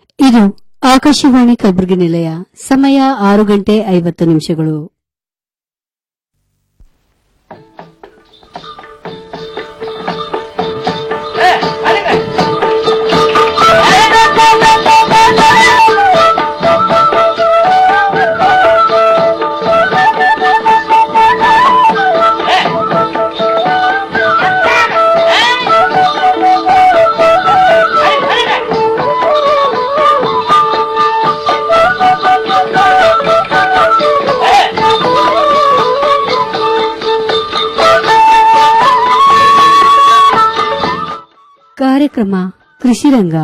ಇದು ಆಕಾಶವಾಣಿ ಕಲಬುರಗಿ ನಿಲಯ ಸಮಯ ಆರು ಗಂಟೆ ಐವತ್ತು ನಿಮಿಷಗಳು ಕಾರ್ಯಕ್ರಮ ಕೃಷಿ ರಂಗ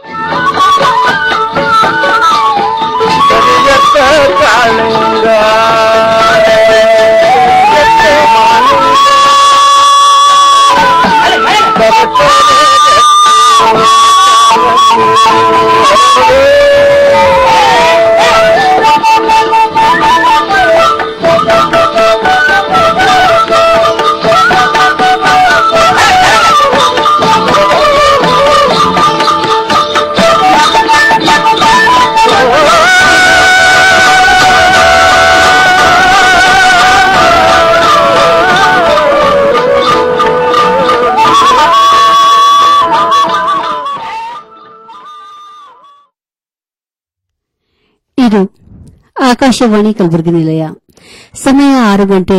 ಇದು ಆಕಾಶವಾಣಿ ಕಲಬುರಗಿ ನಿಲಯ ಸಮಯ ಆರು ಗಂಟೆ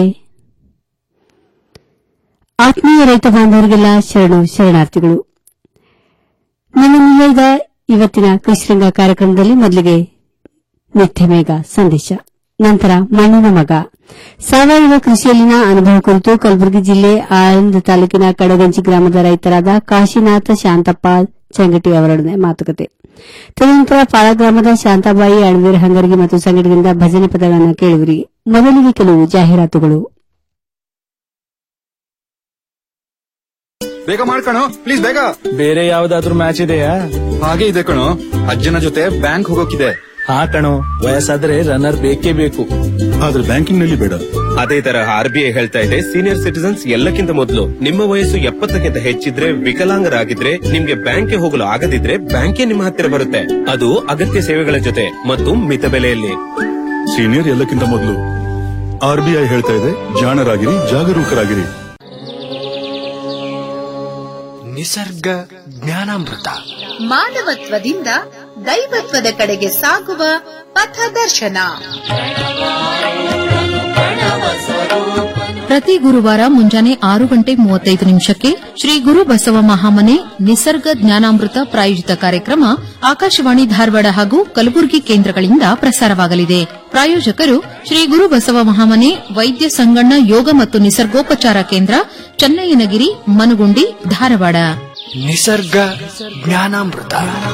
ಆತ್ಮೀಯ ರೈತ ಬಾಂಧವರಿಗೆಲ್ಲ ಶರಣು ಶರಣಾರ್ಥಿಗಳು ನಮ್ಮ ನಿಲಯದ ಇವತ್ತಿನ ಕೃಷಿರಂಗ ಕಾರ್ಯಕ್ರಮದಲ್ಲಿ ಮೊದಲಿಗೆ ನಿತ್ಯ ಮೇಘ ಸಂದೇಶ ನಂತರ ಮಣ್ಣಿನ ಮಗ ಸಾವಯವ ಕೃಷಿಯಲ್ಲಿನ ಅನುಭವ ಕುರಿತು ಕಲಬುರಗಿ ಜಿಲ್ಲೆ ಆಳಂದ ತಾಲೂಕಿನ ಕಡಗಂಜಿ ಗ್ರಾಮದ ರೈತರಾದ ಕಾಶಿನಾಥ ಶಾಂತಪ್ಪ ಚಂಗಟಿ ಅವರೊಡನೆ ಮಾತುಕತೆ ತದನಂತರ ಪಾಳ ಗ್ರಾಮದ ಶಾಂತಾಬಾಯಿ ಅಣವೀರ್ ಹಂಗರ್ಗಿ ಮತ್ತು ಸಂಘಟನೆಯಿಂದ ಭಜನೆ ಪದಗಳನ್ನು ಕೇಳುವಿರಿ ಮೊದಲಿಗೆ ಕೆಲವು ಜಾಹೀರಾತುಗಳು ಬೇಗ ಮಾಡ್ಕಣೋ ಪ್ಲೀಸ್ ಬೇಗ ಬೇರೆ ಯಾವ್ದಾದ್ರು ಮ್ಯಾಚ್ ಇದೆಯಾ ಹಾಗೆ ಇದೆ ಕಣೋ ಅಜ್ಜನ ಜೊತೆ ಬ್ಯಾಂಕ್ ಹೋಗೋಕಿದೆ ಹಾ ಕಣೋ ವಯಸ್ಸಾದ್ರೆ ರನ್ನರ್ ಬೇಕೇ ಬೇಕು ಆದ್ರೆ ಬ್ಯಾಂಕಿಂಗ್ ನಲ್ಲಿ ಬೇಡ ಅದೇ ತರ ಆರ್ ಬಿ ಐ ಹೇಳ್ತಾ ಇದೆ ಸೀನಿಯರ್ ಸಿಟಿಸನ್ಸ್ ಎಲ್ಲಕ್ಕಿಂತ ಮೊದಲು ನಿಮ್ಮ ವಯಸ್ಸು ಎಪ್ಪತ್ತಕ್ಕಿಂತ ಹೆಚ್ಚಿದ್ರೆ ವಿಕಲಾಂಗರಾಗಿದ್ರೆ ನಿಮ್ಗೆ ಬ್ಯಾಂಕ್ಗೆ ಹೋಗಲು ಆಗದಿದ್ರೆ ಬ್ಯಾಂಕೇ ನಿಮ್ಮ ಹತ್ತಿರ ಬರುತ್ತೆ ಅದು ಅಗತ್ಯ ಸೇವೆಗಳ ಜೊತೆ ಮತ್ತು ಮಿತ ಬೆಲೆಯಲ್ಲಿ ಸೀನಿಯರ್ ಎಲ್ಲಕ್ಕಿಂತ ಮೊದಲು ಆರ್ಬಿಐ ಹೇಳ್ತಾ ಇದೆ ಜಾಣರಾಗಿರಿ ಜಾಗರೂಕರಾಗಿರಿ ನಿಸರ್ಗ ಜ್ಞಾನಾಮೃತ ಮಾನವತ್ವದಿಂದ ದೈವತ್ವದ ಕಡೆಗೆ ಸಾಗುವ ಪಥದರ್ಶನ ಪ್ರತಿ ಗುರುವಾರ ಮುಂಜಾನೆ ಆರು ಗಂಟೆ ಮೂವತ್ತೈದು ನಿಮಿಷಕ್ಕೆ ಶ್ರೀ ಗುರು ಬಸವ ಮಹಾಮನೆ ನಿಸರ್ಗ ಜ್ಞಾನಾಮೃತ ಪ್ರಾಯೋಜಿತ ಕಾರ್ಯಕ್ರಮ ಆಕಾಶವಾಣಿ ಧಾರವಾಡ ಹಾಗೂ ಕಲಬುರಗಿ ಕೇಂದ್ರಗಳಿಂದ ಪ್ರಸಾರವಾಗಲಿದೆ ಪ್ರಾಯೋಜಕರು ಶ್ರೀ ಗುರು ಬಸವ ಮಹಾಮನೆ ವೈದ್ಯ ಸಂಗಣ್ಣ ಯೋಗ ಮತ್ತು ನಿಸರ್ಗೋಪಚಾರ ಕೇಂದ್ರ ಚನ್ನಯ್ಯನಗಿರಿ ಮನುಗುಂಡಿ ಧಾರವಾಡ ನಿಸರ್ಗ ಜ್ಞಾನಾಮೃತ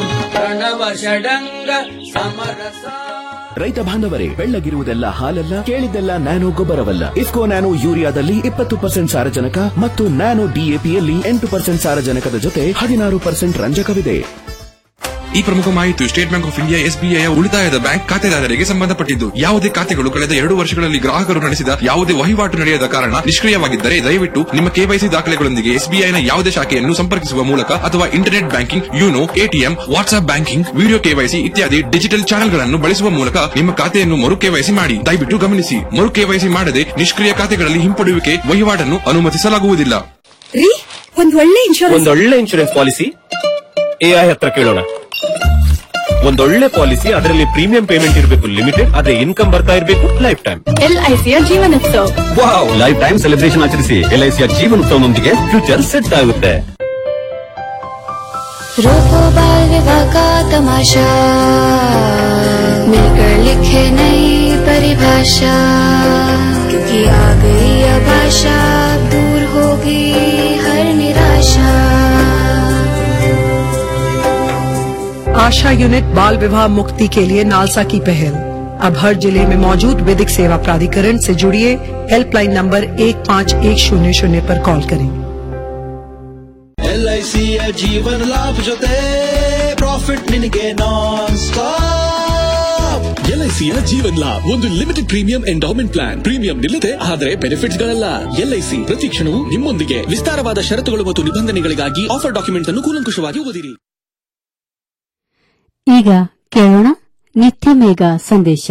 ರೈತ ಬಾಂಧವರೇ ಬೆಳ್ಳಗಿರುವುದೆಲ್ಲ ಹಾಲಲ್ಲ ಕೇಳಿದ್ದೆಲ್ಲ ನ್ಯಾನೋ ಗೊಬ್ಬರವಲ್ಲ ಇಫ್ಕೋ ನ್ಯಾನೋ ಯೂರಿಯಾದಲ್ಲಿ ಇಪ್ಪತ್ತು ಪರ್ಸೆಂಟ್ ಸಾರಜನಕ ಮತ್ತು ನ್ಯಾನೋ ಡಿಎಪಿಯಲ್ಲಿ ಎಂಟು ಪರ್ಸೆಂಟ್ ಸಾರಜನಕದ ಜೊತೆ ಹದಿನಾರು ಪರ್ಸೆಂಟ್ ರಂಜಕವಿದೆ ಈ ಪ್ರಮುಖ ಮಾಹಿತಿ State Bank of India SBI ಉಳಿತಾಯದ ಬ್ಯಾಂಕ್ ಖಾತೆದಾರರಿಗೆ ಸಂಬಂಧಪಟ್ಟಿದ್ದು ಯಾವುದೇ ಖಾತೆಗಳು ಕಳೆದ ಎರಡು ವರ್ಷಗಳಲ್ಲಿ ಗ್ರಾಹಕರು ನಡೆಸಿದ ಯಾವುದೇ ವಹಿವಾಟು ನಡೆಯದ ಕಾರಣ ನಿಷ್ಕ್ರಿಯವಾಗಿದ್ದರೆ ದಯವಿಟ್ಟು ನಿಮ್ಮ ಕೆವೈಸಿ ದಾಖಲೆಗಳೊಂದಿಗೆ ಎಸ್ಬಿಐನ ಯಾವುದೇ ಶಾಖೆಯನ್ನು ಸಂಪರ್ಕಿಸುವ ಮೂಲಕ ಅಥವಾ internet banking YONO ATM WhatsApp banking video KYC ಇತ್ಯಾದಿ ಡಿಜಿಟಲ್ ಚಾನೆಲ್ಗಳನ್ನು ಬಳಸುವ ಮೂಲಕ ನಿಮ್ಮ ಖಾತೆಯನ್ನು ಮರು ಕೆವೈಸಿ ಮಾಡಿ ದಯವಿಟ್ಟು ಗಮನಿಸಿ ಮರು ಕೆವೈಸಿ ಮಾಡದೆ ನಿಷ್ಕ್ರಿಯ ಖಾತೆಗಳಲ್ಲಿ ಹಿಂಪಡೆಯುವಿಕೆ ವಹಿವಾಟನ್ನು ಅನುಮತಿಸಲಾಗುವುದಿಲ್ಲ ರೀ ಒಂದ್ ಒಳ್ಳೆ ಇನ್ಶೂರೆನ್ಸ್ ಒಂದೊಳ್ಳೆ ಇನ್ಶೂರೆನ್ಸ್ ಪಾಲಿಸಿ ಎಐ ಹತ್ರ ಕೇಳೋಣ ಒಂದೊಳ್ಳೆ ಪಾಲಿಸಿ ಅದರಲ್ಲಿ ಪ್ರೀಮಿಯಂ ಪೇಮೆಂಟ್ ಇರಬೇಕು ಲಿಮಿಟೆಡ್ ಅದೇ ಇನ್ಕಮ್ ಬರ್ತಾ ಇರಬೇಕು ಲೈಫ್ ಟೈಮ್ ಎಲ್ಐಸಿಯ ಜೀವನೋತ್ಸವ ವಾವ್ ಲೈಫ್ ಟೈಮ್ ಸೆಲೆಬ್ರೇಷನ್ ಆಚರಿಸಿ ಎಲ್ಐಸಿಯ ಜೀವನೋತ್ಸವದೊಂದಿಗೆ ಫ್ಯೂಚರ್ ಸೆಟ್ ಆಗುತ್ತೆ रोको बाल विवाह का तमाशा मिलकर लिखे नई परिभाषा क्योंकि आ गई अब आशा दूर होगी हर निराशा आशा यूनिट बाल विवाह मुक्ति के लिए नालसा की पहल अब हर जिले में मौजूद विधिक सेवा प्राधिकरण से जुड़िए हेल्पलाइन नंबर एक पाँच एक शून्य शून्य पर कॉल करें ಎಲ್ಐಸಿಯ ಜೀವನ ಲಾಭ ಜೊತೆ ಪ್ರಾಫಿಟ್ ನಿನಗೆ ನಾನ್ ಸ್ಟಾಪ್ ಎಲ್ಐಸಿಯ ಜೀವನ್ ಲಾಭ್ ಒಂದು limited premium endowment plan premium ನಿಲ್ಲದೆ ಆದರೆ ಬೆನಿಫಿಟ್ಸ್ ಗಳಲ್ಲ ಎಲ್ಐಸಿ ಪ್ರತಿ ಕ್ಷಣವೂ ನಿಮ್ಮೊಂದಿಗೆ ವಿಸ್ತಾರವಾದ ಷರತ್ತುಗಳು ಮತ್ತು ನಿಬಂಧನೆಗಳಿಗಾಗಿ ಆಫರ್ ಡಾಕ್ಯುಮೆಂಟ್ ಅನ್ನು ಕೂಲಂಕುಷವಾಗಿ ಓದಿರಿ ಈಗ ಕೇಳೋಣ ನಿತ್ಯ ಮೇಘ ಸಂದೇಶ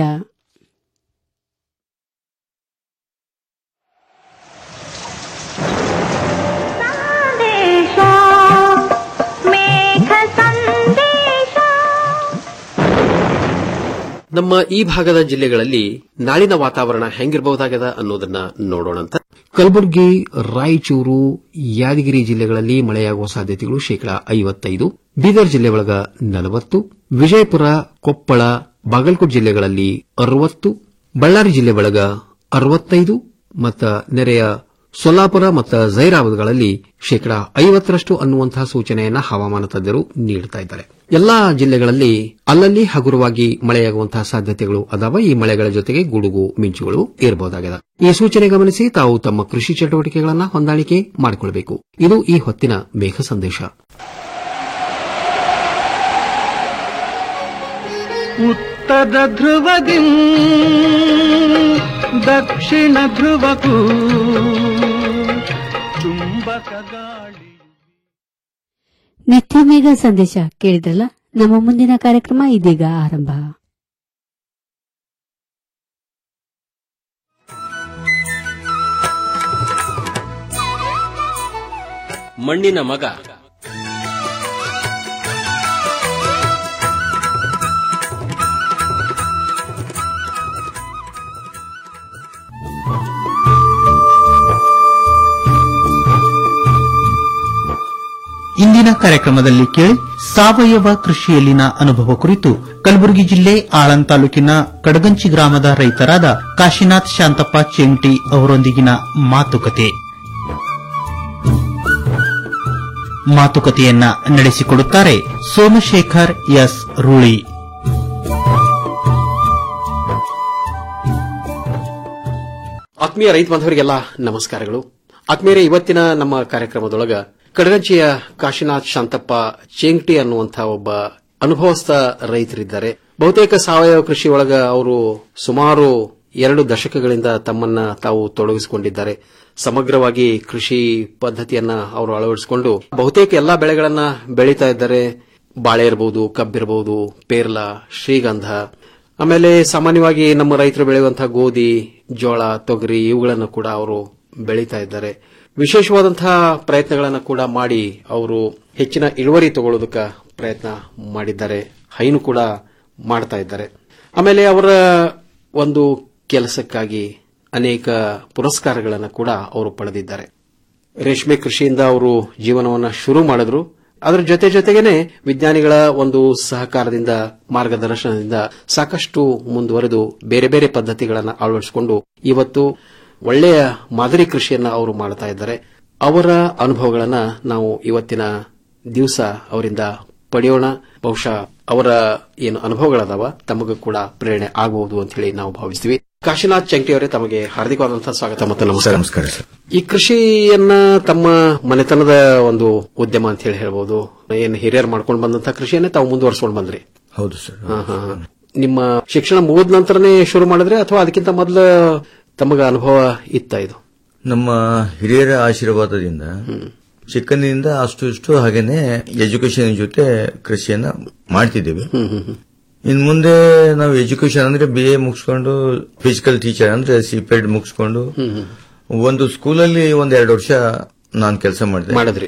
ನಮ್ಮ ಈ ಭಾಗದ ಜಿಲ್ಲೆಗಳಲ್ಲಿ ನಾಳಿನ ವಾತಾವರಣ ಹೆಂಗಿರಬಹುದಾಗದ ಅನ್ನೋದನ್ನ ನೋಡೋಣಂತ ಕಲಬುರಗಿ ರಾಯಚೂರು ಯಾದಗಿರಿ ಜಿಲ್ಲೆಗಳಲ್ಲಿ ಮಳೆಯಾಗುವ ಸಾಧ್ಯತೆಗಳು ಶೇಕಡಾ ಐವತ್ತೈದು ಬೀದರ್ ಜಿಲ್ಲೆ ಒಳಗ ನಲವತ್ತು ವಿಜಯಪುರ ಕೊಪ್ಪಳ ಬಾಗಲಕೋಟೆ ಜಿಲ್ಲೆಗಳಲ್ಲಿ ಅರವತ್ತು ಬಳ್ಳಾರಿ ಜಿಲ್ಲೆ ಒಳಗ ಅರವತ್ತೈದು ಮತ್ತು ನೆರೆಯ ಸೊಲ್ಲಾಪುರ ಮತ್ತು ಜೈರಾಬಾದ್ಗಳಲ್ಲಿ ಶೇಕಡಾ ಐವತ್ತರಷ್ಟು ಅನ್ನುವಂತಹ ಸೂಚನೆಯನ್ನ ಹವಾಮಾನ ತಜ್ಞರು ನೀಡುತ್ತಾ ಇದ್ದಾರೆ ಎಲ್ಲಾ ಜಿಲ್ಲೆಗಳಲ್ಲಿ ಅಲ್ಲಲ್ಲಿ ಹಗುರವಾಗಿ ಮಳೆಯಾಗುವಂತಹ ಸಾಧ್ಯತೆಗಳು ಅದಾವ ಈ ಮಳೆಗಳ ಜೊತೆಗೆ ಗುಡುಗು ಮಿಂಚುಗಳು ಇರಬಹುದಾಗಿದೆ ಈ ಸೂಚನೆ ಗಮನಿಸಿ ತಾವು ತಮ್ಮ ಕೃಷಿ ಚಟುವಟಿಕೆಗಳನ್ನು ಹೊಂದಾಣಿಕೆ ಮಾಡಿಕೊಳ್ಳಬೇಕು ಇದು ಈ ಹೊತ್ತಿನ ಮೇಘ ಸಂದೇಶ ಉತ್ತರ ಧ್ರುವದಿ ದಕ್ಷಿಣ ಧ್ರುವಕ್ಕೂ ಚುಂಬಕ ಗಾಳಿ ನಿತ್ಯ ಮೇಘ ಸಂದೇಶ ಕೇಳಿದ್ರಲ್ಲ ನಮ್ಮ ಮುಂದಿನ ಕಾರ್ಯಕ್ರಮ ಇದೀಗ ಆರಂಭ ಮಣ್ಣಿನ ಮಗ ಇಂದಿನ ಕಾರ್ಯಕ್ರಮದಲ್ಲಿ ಕೇಳಿ ಸಾವಯವ ಕೃಷಿಯಲ್ಲಿನ ಅನುಭವ ಕುರಿತು ಕಲಬುರಗಿ ಜಿಲ್ಲೆ ಆಳಂದ್ ತಾಲೂಕಿನ ಕಡಗಂಚಿ ಗ್ರಾಮದ ರೈತರಾದ ಕಾಶಿನಾಥ್ ಶಾಂತಪ್ಪ ಚೆಂಟಿ ಅವರೊಂದಿಗಿನ ಮಾತುಕತೆ ಮಾತುಕತೆಯನ್ನ ನಡೆಸಿಕೊಡುತ್ತಾರೆ ಸೋಮಶೇಖರ್ ಎಸ್ ರೂಳಿ ಆತ್ಮೀಯ ರೈತ ಬಾಂಧವರಿಗೆಲ್ಲ ನಮಸ್ಕಾರಗಳು ಆತ್ಮೀಯರೇ ಇವತ್ತಿನ ನಮ್ಮ ಕಾರ್ಯಕ್ರಮದೊಳಗ ಕಡಗಂಚಿಯ ಕಾಶಿನಾಥ್ ಶಾಂತಪ್ಪ ಚೇಂಗ್ಟಿ ಅನ್ನುವಂತಹ ಒಬ್ಬ ಅನುಭವಸ್ಥ ರೈತರಿದ್ದಾರೆ ಬಹುತೇಕ ಸಾವಯವ ಕೃಷಿ ಒಳಗ ಅವರು ಸುಮಾರು ಎರಡು ದಶಕಗಳಿಂದ ತಮ್ಮನ್ನ ತಾವು ತೊಡಗಿಸಿಕೊಂಡಿದ್ದಾರೆ ಸಮಗ್ರವಾಗಿ ಕೃಷಿ ಪದ್ಧತಿಯನ್ನ ಅವರು ಅಳವಡಿಸಿಕೊಂಡು ಬಹುತೇಕ ಎಲ್ಲಾ ಬೆಳೆಗಳನ್ನ ಬೆಳೀತಾ ಇದ್ದಾರೆ ಬಾಳೆ ಇರಬಹುದು ಕಬ್ಬಿರಬಹುದು ಪೇರ್ಲ ಶ್ರೀಗಂಧ ಆಮೇಲೆ ಸಾಮಾನ್ಯವಾಗಿ ನಮ್ಮ ರೈತರು ಬೆಳೆಯುವಂತಹ ಗೋಧಿ ಜೋಳ ತೊಗರಿ ಇವುಗಳನ್ನು ಕೂಡ ಅವರು ಬೆಳೀತಾ ಇದ್ದಾರೆ ವಿಶೇಷವಾದಂತಹ ಪ್ರಯತ್ನಗಳನ್ನು ಕೂಡ ಮಾಡಿ ಅವರು ಹೆಚ್ಚಿನ ಇಳುವರಿ ತಗೊಳ್ಳೋದಕ್ಕೆ ಪ್ರಯತ್ನ ಮಾಡಿದ್ದಾರೆ ಹೈನು ಕೂಡ ಮಾಡ್ತಾ ಇದ್ದಾರೆ ಆಮೇಲೆ ಅವರ ಒಂದು ಕೆಲಸಕ್ಕಾಗಿ ಅನೇಕ ಪುರಸ್ಕಾರಗಳನ್ನು ಕೂಡ ಅವರು ಪಡೆದಿದ್ದಾರೆ ರೇಷ್ಮೆ ಕೃಷಿಯಿಂದ ಅವರು ಜೀವನವನ್ನ ಶುರು ಮಾಡಿದ್ರು ಅದರ ಜೊತೆ ಜೊತೆಗೇನೆ ವಿಜ್ಞಾನಿಗಳ ಒಂದು ಸಹಕಾರದಿಂದ ಮಾರ್ಗದರ್ಶನದಿಂದ ಸಾಕಷ್ಟು ಮುಂದುವರೆದು ಬೇರೆ ಬೇರೆ ಪದ್ಧತಿಗಳನ್ನು ಅಳವಡಿಸಿಕೊಂಡು ಇವತ್ತು ಒಳ್ಳೆಯ ಮಾದರಿ ಕೃಷಿಯನ್ನ ಅವರು ಮಾಡ್ತಾ ಇದ್ದಾರೆ ಅವರ ಅನುಭವಗಳನ್ನ ನಾವು ಇವತ್ತಿನ ದಿವಸ ಅವರಿಂದ ಪಡೆಯೋಣ ಬಹುಶಃ ಅವರ ಏನು ಅನುಭವಗಳದಾವ ತಮಗೂ ಕೂಡ ಪ್ರೇರಣೆ ಆಗಬಹುದು ಅಂತ ಹೇಳಿ ನಾವು ಭಾವಿಸ್ತೀವಿ ಕಾಶಿನಾಥ್ ಚಂಟಿ ಅವರೇ ತಮಗೆ ಹಾರ್ದಿಕವಾದಂತಹ ಸ್ವಾಗತ ಮತ್ತು ನಮಸ್ಕಾರ ನಮಸ್ಕಾರ ಸರ್ ಈ ಕೃಷಿಯನ್ನ ತಮ್ಮ ಮನೆತನದ ಒಂದು ಉದ್ಯಮ ಅಂತ ಹೇಳಿ ಹೇಳ್ಬೋದು ಏನು ಹಿರಿಯರು ಮಾಡ್ಕೊಂಡು ಬಂದಂತಹ ಕೃಷಿಯನ್ನೇ ತಾವು ಮುಂದುವರ್ಸ್ಕೊಂಡು ಬಂದ್ರಿ ಹೌದು ಸರ್ ಹಾ, ಹಾ, ಹಾ. ನಿಮ್ಮ ಶಿಕ್ಷಣ ಮುಗಿದ ನಂತರನೇ ಶುರು ಮಾಡಿದ್ರೆ ಅಥವಾ ಅದಕ್ಕಿಂತ ಮೊದಲು ತಮಗ ಅನುಭವ ಇತ್ತ ಇದು ನಮ್ಮ ಹಿರಿಯರ ಆಶೀರ್ವಾದದಿಂದ ಚಿಕ್ಕಂದಿನಿಂದ ಅಷ್ಟು ಇಷ್ಟು ಹಾಗೇನೆ ಎಜುಕೇಶನ್ ಜೊತೆ ಕೃಷಿಯನ್ನ ಮಾಡ್ತಿದ್ದೇವೆ ಇನ್ ಮುಂದೆ ನಾವು ಎಜುಕೇಶನ್ ಅಂದ್ರೆ ಬಿ ಎ ಮುಗಿಸ್ಕೊಂಡು ಫಿಸಿಕಲ್ ಟೀಚರ್ ಅಂದ್ರೆ ಸಿಪೆಡ್ ಮುಗಿಸ್ಕೊಂಡು ಒಂದು ಸ್ಕೂಲಲ್ಲಿ ಒಂದ್ ಎರಡು ವರ್ಷ ನಾನು ಕೆಲಸ ಮಾಡಿದೆ ಮಾಡಿದ್ರಿ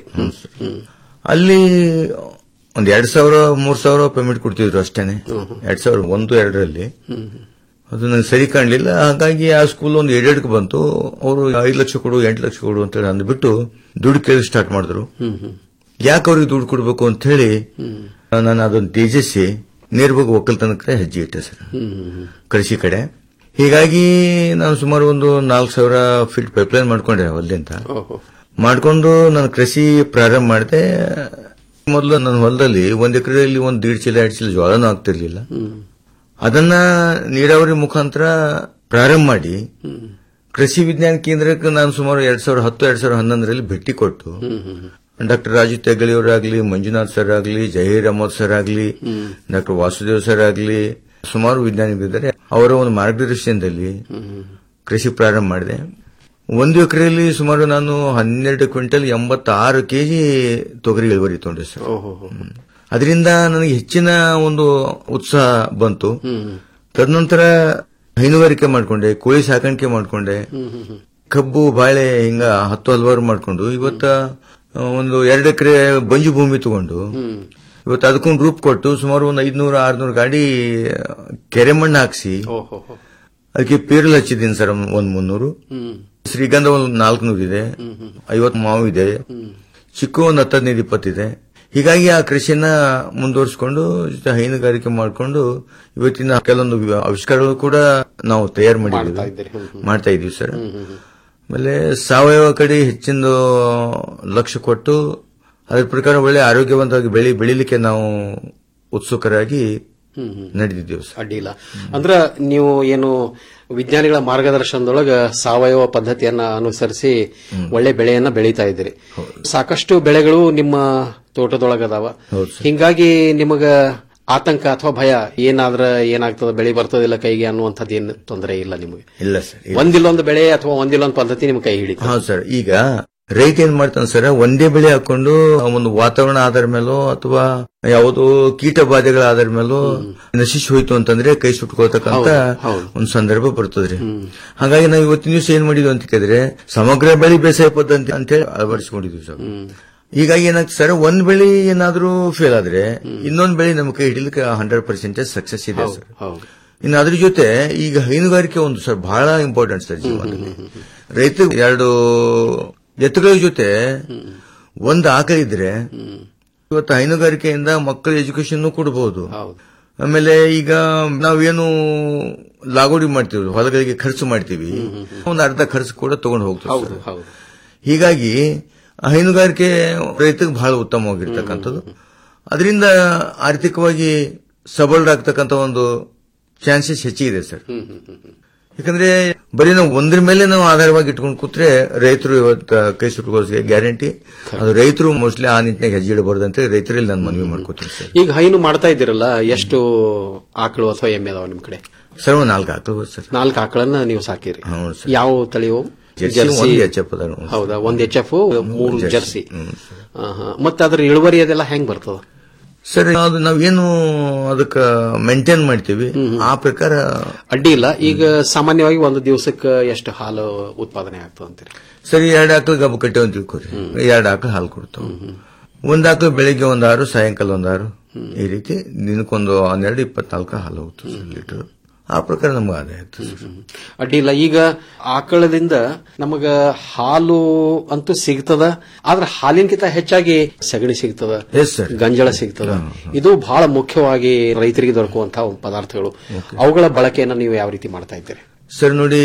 ಅಲ್ಲಿ ಒಂದ್ ಎರಡ್ ಸಾವಿರ ಮೂರ್ ಸಾವಿರ ಪೇಮೆಂಟ್ ಕೊಡ್ತಿದ್ರು ಅಷ್ಟೇನೆ ಎರಡ್ ಸಾವಿರ ಒಂದು ಎರಡರಲ್ಲಿ ಅದು ನನಗೆ ಸರಿ ಕಾಣಲಿಲ್ಲ ಹಾಗಾಗಿ ಆ ಸ್ಕೂಲ್ ಒಂದು ಎರಡೆರಡಕ್ಕೆ ಬಂತು ಅವರು ಐದು ಲಕ್ಷ ಕೊಡು ಎಂಟು ಲಕ್ಷ ಕೊಡು ಅಂತ ಹೇಳಿ ಅಂದ್ಬಿಟ್ಟು ದುಡ್ಡು ಕೇಳಿ ಸ್ಟಾರ್ಟ್ ಮಾಡಿದ್ರು ಯಾಕೆ ಅವ್ರಿಗೆ ದುಡ್ಡು ಕೊಡಬೇಕು ಅಂತ ಹೇಳಿ ನಾನು ಅದನ್ನು ತ್ಯಜಿಸಿ ನೇರವಾಗಿ ಒಕ್ಕಲ್ತನಕ್ಕೆ ಹೆಜ್ಜೆ ಇಟ್ಟೆ ಸರ್ ಕೃಷಿ ಕಡೆ ಹೀಗಾಗಿ ನಾನು ಸುಮಾರು ಒಂದು ನಾಲ್ಕು ಸಾವಿರ ಫೀಟ್ ಪೈಪ್ಲೈನ್ ಮಾಡ್ಕೊಂಡೆ ಹೊಲದಿಂದ ಮಾಡ್ಕೊಂಡು ನಾನು ಕೃಷಿ ಪ್ರಾರಂಭ ಮಾಡಿದೆ ಮೊದಲು ನನ್ನ ಹೊಲದಲ್ಲಿ ಒಂದ್ ಎಕರೆಯಲ್ಲಿ ಒಂದು ದೀಡ್ ಚೀಲ ಎರಡು ಚೀಲ ಜೋಳನೂ ಆಗ್ತಿರ್ಲಿಲ್ಲ ಅದನ್ನ ನೀರಾವರಿ ಮುಖಾಂತರ ಪ್ರಾರಂಭ ಮಾಡಿ ಕೃಷಿ ವಿಜ್ಞಾನ ಕೇಂದ್ರಕ್ಕೆ ನಾನು ಸುಮಾರು ಎರಡ್ ಸಾವಿರದ ಹತ್ತು ಎರಡ್ ಸಾವಿರದ ಹನ್ನೊಂದರಲ್ಲಿ ಭೇಟಿ ಕೊಟ್ಟು ಡಾಕ್ಟರ್ ರಾಜು ತೆಗಲಿಯವರಾಗ್ಲಿ ಮಂಜುನಾಥ್ ಸರ್ ಆಗಲಿ ಜಹೀರ್ ಅಹಮದ್ ಸರ್ ಆಗಲಿ ಡಾಕ್ಟರ್ ವಾಸುದೇವ್ ಸರ್ ಆಗಲಿ ಸುಮಾರು ವಿಜ್ಞಾನಿಗಳಿದ್ದಾರೆ ಅವರ ಒಂದು ಮಾರ್ಗದರ್ಶನದಲ್ಲಿ ಕೃಷಿ ಪ್ರಾರಂಭ ಮಾಡಿದೆ ಒಂದು ಎಕರೆಯಲ್ಲಿ ಸುಮಾರು ನಾನು ಹನ್ನೆರಡು ಕ್ವಿಂಟಲ್ ಎಂಬತ್ತಾರು ಕೆಜಿ ತೊಗರಿ ಇಳುವರಿ ತಗೊಂಡೆ ಸರ್ ಅದರಿಂದ ನನಗೆ ಹೆಚ್ಚಿನ ಒಂದು ಉತ್ಸಾಹ ಬಂತು ತದನಂತರ ಹೈನುಗಾರಿಕೆ ಮಾಡ್ಕೊಂಡೆ ಕೋಳಿ ಸಾಕಾಣಿಕೆ ಮಾಡ್ಕೊಂಡೆ ಕಬ್ಬು ಬಾಳೆ ಹಿಂಗ ಹತ್ತು ಹಲವಾರು ಮಾಡ್ಕೊಂಡು ಇವತ್ತ ಆ, ಒಂದು ಎರಡು ಎಕರೆ ಬಂಜು ಭೂಮಿ ತಗೊಂಡು ಇವತ್ತು ಅದಕ್ಕೊಂದು ರೂಪ್ ಕೊಟ್ಟು ಸುಮಾರು ಒಂದು ಐದ್ನೂರ ಆರ್ನೂರು ಗಾಡಿ ಕೆರೆ ಮಣ್ಣು ಹಾಕ್ಸಿ ಅದಕ್ಕೆ ಪೇರಲ್ ಹಚ್ಚಿದ್ದೀನಿ ಸರ್ ಒಂದ್ ಮುನ್ನೂರು ಶ್ರೀಗಂಧ ಒಂದು ನಾಲ್ಕುನೂರು ಇದೆ ಐವತ್ತು ಮಾವು ಇದೆ ಚಿಕ್ಕು ಒಂದು ಹತ್ತು ಹದಿನೈದು ಇಪ್ಪತ್ತಿದೆ ಹೀಗಾಗಿ ಆ ಕೃಷಿಯನ್ನ ಮುಂದುವರಿಸಿಕೊಂಡು ಜೊತೆ ಹೈನುಗಾರಿಕೆ ಮಾಡಿಕೊಂಡು ಇವತ್ತಿನ ಕೆಲವೊಂದು ಆವಿಷ್ಕಾರಗಳು ಕೂಡ ನಾವು ತಯಾರು ಮಾಡಿದ್ದೀವಿ ಮಾಡ್ತಾ ಇದೀವಿ ಸರ್ ಆಮೇಲೆ ಸಾವಯವ ಕಡೆ ಹೆಚ್ಚಿನ ಲಕ್ಷ್ಯ ಕೊಟ್ಟು ಅದ್ರ ಪ್ರಕಾರ ಒಳ್ಳೆ ಆರೋಗ್ಯವಂತವಾಗಿ ಬೆಳಿ ಬೆಳಿಲಿಕ್ಕೆ ನಾವು ಉತ್ಸುಕರಾಗಿ ನಡೆದಿದ್ದೇವೆ ಸರ್ ಅಡ್ಡಿಲ್ಲ ಅಂದ್ರ ನೀವು ಏನು ವಿಜ್ಞಾನಿಗಳ ಮಾರ್ಗದರ್ಶನದೊಳಗ ಸಾವಯವ ಪದ್ಧತಿಯನ್ನ ಅನುಸರಿಸಿ ಒಳ್ಳೆ ಬೆಳೆಯನ್ನ ಬೆಳೀತಾ ಇದ್ದೀರಿ ಸಾಕಷ್ಟು ಬೆಳೆಗಳು ನಿಮ್ಮ ತೋಟದೊಳಗದಾವ ಹಿಂಗಾಗಿ ನಿಮಗ ಆತಂಕ ಅಥವಾ ಭಯ ಏನಾದ್ರ ಏನಾಗ್ತದ ಬೆಳೆ ಬರ್ತದಿಲ್ಲ ಕೈಗೆ ಅನ್ನುವಂಥದ್ದು ಏನು ತೊಂದರೆ ಇಲ್ಲ ನಿಮಗೆ ಇಲ್ಲ ಸರ್ ಒಂದಿಲ್ಲೊಂದು ಬೆಳೆ ಅಥವಾ ಒಂದಿಲ್ಲೊಂದು ಪದ್ಧತಿ ನಿಮ್ ಕೈ ಹಿಡಿತ ಹೌದು ಸರ್ ಈಗ ರೈತ ಏನ್ ಮಾಡ್ತಾನೆ ಸರ್ ಒಂದೇ ಬೆಳೆ ಹಾಕೊಂಡು ಒಂದು ವಾತಾವರಣ ಆಧಾರ ಮೇಲೋ ಅಥವಾ ಯಾವುದೋ ಕೀಟ ಬಾಧೆಗಳ ಆಧಾರ ಮೇಲೋ ನಶಿಸಿ ಹೋಯ್ತು ಅಂತಂದ್ರೆ ಕೈ ಸುಟ್ಕೊಳ್ತಕ್ಕಂತ ಒಂದು ಸಂದರ್ಭ ಬರ್ತದ್ರಿ ಹಾಗಾಗಿ ನಾವು ಇವತ್ತಿನ ದಿವಸ ಏನ್ ಮಾಡಿದ್ವಿ ಅಂತ ಕೇಳಿದ್ರೆ ಸಮಗ್ರ ಬೆಳೆ ಬೇಸಾಯ ಪದ್ಧತಿ ಅಂತ ಹೇಳಿ ಅಳವಡಿಸಿಕೊಂಡಿದ್ವಿ ಸರ್ ಹೀಗಾಗಿ ಏನಾಗ್ತದೆ ಸರ್ ಒಂದ್ ಬೆಳೆ ಏನಾದ್ರೂ ಫೇಲ್ ಆದ್ರೆ ಇನ್ನೊಂದ್ ಬೆಳೆ ನಮ್ಮ ಕೈ ಹಿಡಿಲಿಕ್ಕೆ ಹಂಡ್ರೆಡ್ ಪರ್ಸೆಂಟೇಜ್ ಸಕ್ಸಸ್ ಇದೆ ಸರ್ ಇನ್ನು ಅದ್ರ ಜೊತೆ ಈಗ ಹೈನುಗಾರಿಕೆ ಒಂದು ಸರ್ ಬಹಳ ಇಂಪಾರ್ಟೆಂಟ್ ಸರ್ ಜೀವನದಲ್ಲಿ ರೈತ ಎರಡು ಎತ್ತುಗಳ ಜೊತೆ ಒಂದು ಆಕಳ ಇದ್ರೆ ಇವತ್ತು ಹೈನುಗಾರಿಕೆಯಿಂದ ಮಕ್ಕಳ ಎಜುಕೇಶನ್ ಕೊಡಬಹುದು ಆಮೇಲೆ ಈಗ ನಾವೇನು ಲಾಗೋಡಿ ಮಾಡ್ತೀವಿ ಹೊಲಗಳಿಗೆ ಖರ್ಚು ಮಾಡ್ತೀವಿ ಒಂದು ಅರ್ಧ ಖರ್ಚು ಕೂಡ ತಗೊಂಡು ಹೋಗ್ತೀವಿ ಸರ್. ಹೀಗಾಗಿ ಹೈನುಗಾರಿಕೆ ರೈತಗೆ ಬಹಳ ಉತ್ತಮವಾಗಿರ್ತಕ್ಕಂಥದ್ದು ಅದರಿಂದ ಆರ್ಥಿಕವಾಗಿ ಸಬಲರಾಗ್ತಕ್ಕಂಥ ಒಂದು ಚಾನ್ಸಸ್ ಹೆಚ್ಚಿಗಿದೆ ಸರ್ ಯಾಕಂದ್ರೆ ಬರೀ ನಾವು ಒಂದ್ರ ಮೇಲೆ ನಾವು ಆಧಾರವಾಗಿ ಇಟ್ಕೊಂಡು ಕೂತ್ರೆ ರೈತರು ಇವತ್ತು ಕೈ ಸುಟ್ಕೊಳ್ಳೋಕೆ ಗ್ಯಾರಂಟಿ ಅದು ರೈತರು ಮೋಸ್ಟ್ಲಿ ಆ ನಿಟ್ಟಿನಾಗ ಹೆಜ್ಜೆ ಇಡಬಾರ್ದು ಅಂತ ರೈತರಲ್ಲಿ ನಾನು ಮನವಿ ಮಾಡ್ಕೋತೀನಿ ಸರ್ ಈಗ ಹೈನು ಮಾಡ್ತಾ ಇದ್ದೀರಲ್ಲ ಎಷ್ಟು ಆಕಳು ಅಥವಾ ಎಮ್ಮೆ ಅದಾವ ನಿಮ್ ಕಡೆ ಸರ್ ಒಂದು ನಾಲ್ಕು ಹಾಕಲು ಸರ್ ನಾಲ್ಕು ಆಕಳನ್ನ ನೀವು ಸಾಕಿರಿ ಯಾವ ತಳಿಯು ಜರ್ಸಿ, ಒಂದು HF ಅದಾವ. ಹೌದಾ ಒಂದ್ ಎಚ್ ಎಫ್ ಮೂರು ಜರ್ಸಿ. ಜರ್ಸಿ ಮತ್ತೆ ಅದ್ರ ಇಳುವರಿ ಅದೆಲ್ಲ ಹೆಂಗ್ ಬರ್ತದ ಸರ್ ಅದು ನಾವೇನು ಅದಕ್ಕೆ ಮೇಂಟೈನ್ ಮಾಡ್ತೀವಿ ಆ ಪ್ರಕಾರ ಅಡ್ಡಿ ಇಲ್ಲ ಈಗ ಸಾಮಾನ್ಯವಾಗಿ ಒಂದು ದಿವಸಕ್ಕೆ ಎಷ್ಟು ಹಾಲು ಉತ್ಪಾದನೆ ಆಗ್ತದೆ ಅಂತೀರಿ ಸರಿ ಎರಡು ಆಕಳು ಗಬ್ಬು ಕಟ್ಟೆ ಅಂತ ತಿಳ್ಕೊರಿ ಎರಡು ಆಕಳು ಹಾಲು ಕೊಡ್ತಾವ ಒಂದ್ ಆಕಳು ಬೆಳಿಗ್ಗೆ ಒಂದ್ ಆರು ಸಾಯಂಕಾಲ ಒಂದ್ ಆರು ಈ ರೀತಿ ದಿನಕ್ಕೊಂದು ಹನ್ನೆರಡು ಇಪ್ಪತ್ನಾಲ್ಕು ಹಾಲು ಹೋಗ್ತದೆ ಸರ್ ಲೀಟರ್ ಆ ಪ್ರಕಾರ ನಮ್ಗೆ ಆದಾಯ ಆಗ್ತದೆ ಸರ್. ಅಡ್ಡಿ ಇಲ್ಲ ಈಗ ಆಕಳದಿಂದ ನಮಗ ಹಾಲು ಅಂತೂ ಸಿಗ್ತದ ಆದ್ರೆ ಹಾಲಿನಕಿಂತ ಹೆಚ್ಚಾಗಿ ಸಗಣಿ ಸಿಗ್ತದ Yes, sir. ಗಂಜಳ ಸಿಗ್ತದ ಇದು ಬಹಳ ಮುಖ್ಯವಾಗಿ ರೈತರಿಗೆ ದೊರಕುವಂತಹ ಒಂದು ಪದಾರ್ಥಗಳು ಅವುಗಳ ಬಳಕೆಯನ್ನ ನೀವು ಯಾವ ರೀತಿ ಮಾಡ್ತಾ ಇದ್ದೀರಿ ಸರ್ ನೋಡಿ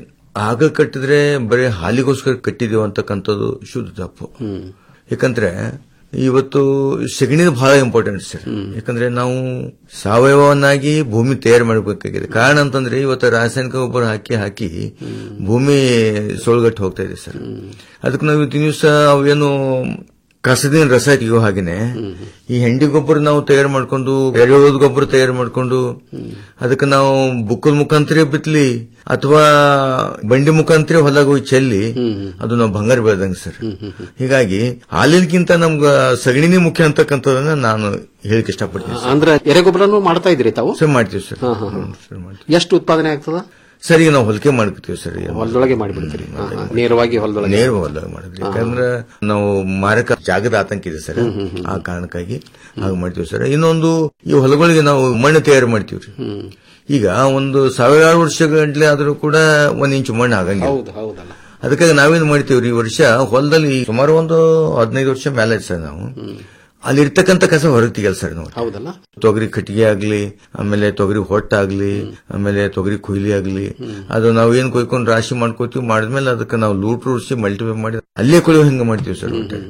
ಆಗ ಕಟ್ಟಿದ್ರೆ ಬರೀ ಹಾಲಿಗೋಸ್ಕರ ಕಟ್ಟಿದೀವಿ ಅಂತಕ್ಕಂಥದ್ದು ಶುದ್ಧ ತಪ್ಪು ಯಾಕಂದ್ರೆ ಇವತ್ತು ಸಗಣಿದು ಬಹಳ ಇಂಪಾರ್ಟೆಂಟ್ ಸರ್ ಯಾಕಂದ್ರೆ ನಾವು ಸಾವಯವವನ್ನಾಗಿ ಭೂಮಿ ತಯಾರು ಮಾಡಬೇಕಾಗಿದೆ ಕಾರಣ ಅಂತಂದ್ರೆ ಇವತ್ತು ರಾಸಾಯನಿಕ ಗೊಬ್ಬರ ಹಾಕಿ ಹಾಕಿ ಭೂಮಿ ಸೋಳ್ಗಟ್ಟು ಹೋಗ್ತಾ ಇದೆ ಸರ್ ಅದಕ್ಕೆ ನಾವು ಇವತ್ತಿನ ದಿವಸ ಅವೇನು ಕಸದಿನ ರಸ ತೆಗೆಯೋ ಹಾಗೇನೆ ಈ ಹೆಂಡಿ ಗೊಬ್ಬರ ನಾವು ತಯಾರು ಮಾಡ್ಕೊಂಡು ಎರೆಹುಳದ ಗೊಬ್ಬರ ತಯಾರು ಮಾಡ್ಕೊಂಡು ಅದಕ್ಕೆ ನಾವು ಬುಕ್ಕದ ಮುಖಾಂತರ ಬಿತ್ಲಿ ಅಥವಾ ಬಂಡಿ ಮುಖಾಂತರ ಹೊಲಗ ಹೋಗಿ ಚೆಲ್ಲಿ ಅದು ನಾವು ಬಂಗಾರ ಬೆಳೆದಂಗೆ ಸರ್ ಹೀಗಾಗಿ ಹಾಲಿನಕ್ಕಿಂತ ನಮ್ಗ ಸಗಣಿನೇ ಮುಖ್ಯ ಅಂತಕ್ಕಂಥದನ್ನ ನಾನು ಹೇಳಿಕ್ ಇಷ್ಟಪಡ್ತೀನಿ ಸರ್. ಅಂದ್ರೆ ಎರೆಗೊಬ್ಬರನು ಮಾಡ್ತಾ ಇದ್ರಿ ತಾವು ಸರ್ ಮಾಡ್ತೀವಿ ಸರ್ ಹಾ, ಹಾ, ಹಾ. ಹ್ಮ್, ಸರ್ ಮಾಡ್ತೀವಿ ಎಷ್ಟು ಉತ್ಪಾದನೆ ಆಗ್ತದ ಸರ್ ಈಗ ನಾವು ಹೊಲಿಕೆ ಮಾಡ್ಕೊತೀವಿ ಸರ್ ಈಗ. ಹೊಲದೊಳಗೆ ಮಾಡಿಬಿಡ್ತೀರಿ ಹಾ, ಹಾ. ನೇರವಾಗಿ ಹೊಲದೊಳಗೆ ನೇರ ಹೊಲದಾಗ ಮಾಡಿದ್ವಿ ಯಾಕಂದ್ರೆ ನಾವು ಮಾರಕ ಜಾಗದ ಆತಂಕ ಇದೆ ಸರ್ ಆ ಕಾರಣಕ್ಕಾಗಿ ಹಾಗೆ ಮಾಡ್ತೀವಿ ಸರ್ ಇನ್ನೊಂದು ಈ ಹೊಲಗಳಿಗೆ ನಾವು ಮಣ್ಣು ತಯಾರು ಮಾಡ್ತೀವಿ ರೀ ಈಗ ಒಂದು ಸಾವಿರಾರು ವರ್ಷಗಂಟ್ಲೆ ಆದ್ರೂ ಕೂಡ ಒಂದ್ ಇಂಚು ಮಣ್ಣು ಆಗಂಗಿಲ್ಲ ಹೌದು ಹೌದಲ್ಲ ಅದಕ್ಕಾಗಿ ನಾವೇನ್ ಮಾಡ್ತೀವಿ ಈ ವರ್ಷ ಹೊಲದಲ್ಲಿ ಸುಮಾರು ಒಂದು ಹದಿನೈದು ವರ್ಷ ಮೇಲೆ ಆಯ್ತು ಸರ್ ನಾವು ಅಲ್ಲಿ ಇರ್ತಕ್ಕಂಥ ಕಸ ಹೊರಗೆ ತೆಗಿಯಲ್ಲ ಸರ್ ನಾವು ಹೌದಲ್ಲ ತೊಗರಿ ಕಟ್ಟಿಗೆ ಆಗ್ಲಿ ಆಮೇಲೆ ತೊಗರಿ ಹೊಟ್ಟಾಗ್ಲಿ ಆಮೇಲೆ ತೊಗರಿ ಕೊಯ್ಲಿ ಆಗ್ಲಿ ಅದು ನಾವು ಏನ್ ಕೊಯ್ಕೊಂಡು ರಾಶಿ ಮಾಡ್ಕೋತೀವಿ ಮಾಡಿದ್ಮೇಲೆ ಅದಕ್ಕೆ ನಾವು ಲೂಟ್ ರೂಡ್ಸಿ ಮಲ್ಟಿಫೈ ಮಾಡಿ ಅಲ್ಲೇ ಕೊಯ್ಯೋ ಹಿಂಗ ಮಾಡ್ತೀವಿ ಸರ್ ಒಟ್ಟಾರೆ.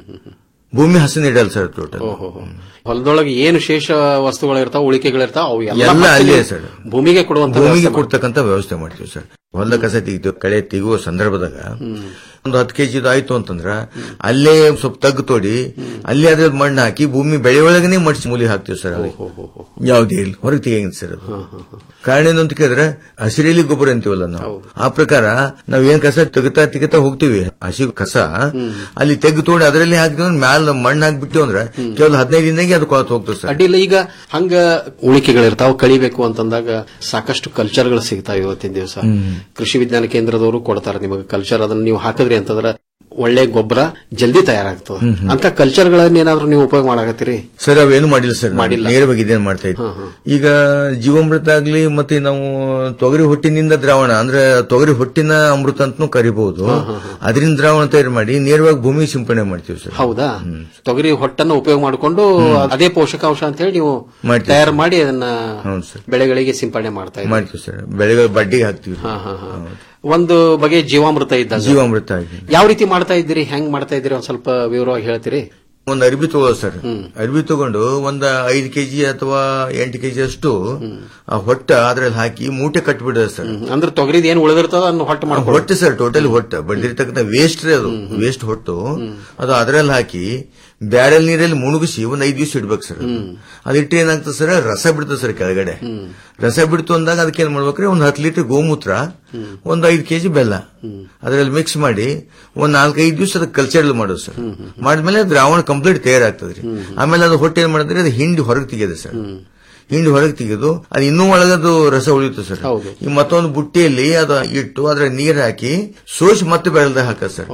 ಭೂಮಿ ಹಸನ್ ಇಡಲ್ಲ ಸರ್ ಟೋಟಲ್ ಹೊಲದೊಳಗೆ ಏನು ಶೇಷ ವಸ್ತುಗಳು ಇರ್ತಾವ ಉಳಿಕೆಗಳಿರ್ತಾವ ಅವು ಎಲ್ಲ ಎಲ್ಲ ಮತ್ತೆ ಅಲ್ಲೇ ನೀವು ಸರ್ ಭೂಮಿಗೆ ಕೊಡುವಂತ ಭೂಮಿಗೆ ವ್ಯವಸ್ಥೆ ಕೊಡ್ತಕ್ಕಂಥ ವ್ಯವಸ್ಥೆ ಮಾಡ್ತೀವಿ ಸರ್ ಹೊಲ ಕಸ ತೆಗಿತೀವಿ ಕಳೆ ತೆಗುವ ಸಂದರ್ಭದಾಗ ಒಂದು ಹತ್ತು ಕೆಜಿ ಆಯ್ತು ಅಂತಂದ್ರ ಅಲ್ಲೇ ಸ್ವಲ್ಪ ತಗ್ಗು ತೋಡಿ ಅಲ್ಲೇ ಅದ್ರ ಮಣ್ಣು ಹಾಕಿ ಭೂಮಿ ಬೆಳೆ ಒಳಗನೆ ಮಡ್ಸಿ ಮೂಲಿ ಹಾಕ್ತಿವಿ ಸರ್ ಅಲ್ಲಿ ಯಾವುದೇ ಇಲ್ಲ ಹೊರಗೆ ತೆಗಿಯಂಗಿಲ್ಲ ಸರ್ ಅದು ಕಾರಣ ಏನು ಅಂತ ಕೇಳಿದ್ರೆ ಹಸಿರೆಲಿ ಗೊಬ್ಬರ ಅಂತೀವಲ್ಲ ನಾವು ಆ ಪ್ರಕಾರ ನಾವ್ ಏನ್ ಕಸ ತೆಗಿತಾ ತೆಗಿತಾ ಹೋಗ್ತೀವಿ ಹಸಿ ಕಸ ಅಲ್ಲಿ ತೆಗ್ಗು ತೋಡಿ ಅದರಲ್ಲಿ ಹಾಕಿದ್ರೆ ಮ್ಯಾಲ ಮಣ್ಣು ಹಾಕ್ಬಿಟ್ಟು ಅಂದ್ರೆ ಕೇವಲ ಹದಿನೈದು ದಿನಕ್ಕೆ ಅದು ಕೊಳತು ಹೋಗ್ತದೆ ಸರ್ ಅಡ್ಡಿಲ್ಲ ಈಗ ಹಂಗ ಉಳಿಕೆಗಳಿರ್ತಾವ ಕಳಿಬೇಕು ಅಂತಂದಾಗ ಸಾಕಷ್ಟು ಕಲ್ಚರ್ಗಳು ಸಿಗ್ತಾವ ಇವತ್ತಿನ ದಿವಸ ಕೃಷಿ ವಿಜ್ಞಾನ ಕೇಂದ್ರದವರು ಕೊಡ್ತಾರೆ ನಿಮಗೆ ಕಲ್ಚರ್ ಅದನ್ನ ನೀವು ಹಾಕಿದ್ರಿ ಅಂತಂದ್ರೆ ಒಳ್ಳೆ ಗೊಬ್ಬರ ಜಲ್ದಿ ತಯಾರಾಗ್ತದೆ ಅಂತ ಕಲ್ಚರ್ಗಳನ್ನ ಏನಾದ್ರೂ ನೀವು ಉಪಯೋಗ ಮಾಡಕತ್ತೀರಿ ಸರ್ ಅವೇನು ಮಾಡಿಲ್ಲ ಸರ್ ಮಾಡಿಲ್ಲ. ನೇರವಾಗಿ ಇದೇನು ಮಾಡ್ತಾ ಇದ್ವಿ ಈಗ ಜೀವಾಮೃತ ಆಗ್ಲಿ ಮತ್ತೆ ನಾವು ತೊಗರಿ ಹೊಟ್ಟಿನಿಂದ ದ್ರಾವಣ ಅಂದ್ರೆ ತೊಗರಿ ಹೊಟ್ಟಿನ ಅಮೃತ ಅಂತನೂ ಕರಿಬಹುದು ಅದರಿಂದ ದ್ರಾವಣ ತಯಾರು ಮಾಡಿ ನೇರವಾಗಿ ಭೂಮಿಗೆ ಸಿಂಪಡಣೆ ಮಾಡ್ತೀವಿ ಸರ್ ಹೌದಾ ತೊಗರಿ ಹೊಟ್ಟನ್ನು ಉಪಯೋಗ ಮಾಡಿಕೊಂಡು ಅದೇ ಪೋಷಕಾಂಶ ಅಂತ ಹೇಳಿ ನೀವು ಮಾಡ್ತೀವಿ. ತಯಾರು ಮಾಡಿ ಅದನ್ನ ಹೌದು ಸರ್ ಬೆಳೆಗಳಿಗೆ ಸಿಂಪಡಣೆ ಮಾಡ್ತಾ ಇದ್ದೀರಿ ಮಾಡ್ತೀವಿ ಸರ್ ಬೆಳೆಗಳ ಬಡ್ಡಿಗೆ ಹಾಕ್ತಿವಿ ಹಾ, ಹಾ, ಹಾ. ಒಂದು ಬಗೆ ಜೀವಾಮೃತ ಇದ್ದಾಗ ಜೀವಾಮೃತ ಆಗಿ ಯಾವ ರೀತಿ ಮಾಡ್ತಾ ಇದ್ದೀರಿ ಹೆಂಗ್ ಮಾಡ್ತಾ ಇದ್ದೀರಿ ಒಂದ್ ಸ್ವಲ್ಪ ವಿವರವಾಗಿ ಹೇಳ್ತೀರಿ ಒಂದು ಅರ್ಬಿ ತಗೊಳ್ಳೋದು ಸರ್ ಅರ್ಬಿ ತಗೊಂಡು ಒಂದ್ ಐದು ಕೆಜಿ ಅಥವಾ ಎಂಟು ಕೆಜಿ ಅಷ್ಟು ಆ ಹೊಟ್ಟ ಅದ್ರಲ್ಲಿ ಹಾಕಿ ಮೂಟೆ ಕಟ್ಬಿಡೋದು ಸರ್ ಅಂದ್ರೆ ತೊಗರಿದ ಏನ್ ಉಳಿದಿರ್ತದ ಅದನ್ನ ಹೊಟ್ಟೆ ಮಾಡ್ಕೊಂಡು ಹೊಟ್ಟೆ ಸರ್ ಟೋಟಲ್ ಹೊಟ್ಟೆ ಬಂದಿರತಕ್ಕಂಥ ವೇಸ್ಟ್ ರೀ ಅದು ವೇಸ್ಟ್ ಹೊಟ್ಟು ಅದು ಅದರಲ್ಲಿ ಹಾಕಿ ಬ್ಯಾರೆಲ್ ನೀರಲ್ಲಿ ಮುಣುಗಿಸಿ ಒಂದ್ ಐದು ದಿವಸ ಇಡ್ಬೇಕು ಸರ್ ಅದಿಟ್ಟು ಏನಾಗ್ತದೆ ಸರ್ ರಸ ಬಿಡ್ತದೆ ಸರ್ ಕೆಳಗಡೆ ರಸ ಬಿಡ್ತು ಅಂದಾಗ ಅದಕ್ಕೆ ಏನ್ ಮಾಡ್ಬೇಕ್ರಿ ಒಂದ್ ಹತ್ತು ಲೀಟರ್ ಗೋಮೂತ್ರ ಒಂದ್ ಐದು ಕೆಜಿ ಬೆಲ್ಲ ಅದರಲ್ಲಿ ಮಿಕ್ಸ್ ಮಾಡಿ ಒಂದ್ ನಾಲ್ಕೈದು ದಿವಸ ಅದಕ್ಕೆ ಕಲ್ಚರ್ ಮಾಡೋದು ಸರ್ ಮಾಡಿದ್ಮೇಲೆ ದ್ರಾವಣ ಕಂಪ್ಲೀಟ್ ತಯಾರಾಗ್ತದ್ರಿ ಆಮೇಲೆ ಅದು ಹೊಟ್ಟೆ ಏನ್ ಮಾಡಿದ್ರೆ ಅದು ಹಿಂಡಿ ಹೊರಗೆ ತೆಗೆಯೋದು ಸರ್ ಹಿಂಡಿ ಹೊರಗೆ ತೆಗೆದು ಅದು ಇನ್ನೂ ಒಳಗದು ರಸ ಉಳಿಯುತ್ತೆ ಸರ್ ಈ ಮತ್ತೊಂದು ಬುಟ್ಟಿಯಲ್ಲಿ ಅದು ಇಟ್ಟು ಅದ್ರ ನೀರ್ ಹಾಕಿ ಸೋಸಿ ಮತ್ತೆ ಬೆಳೆದ ಹಾಕ ಸರ್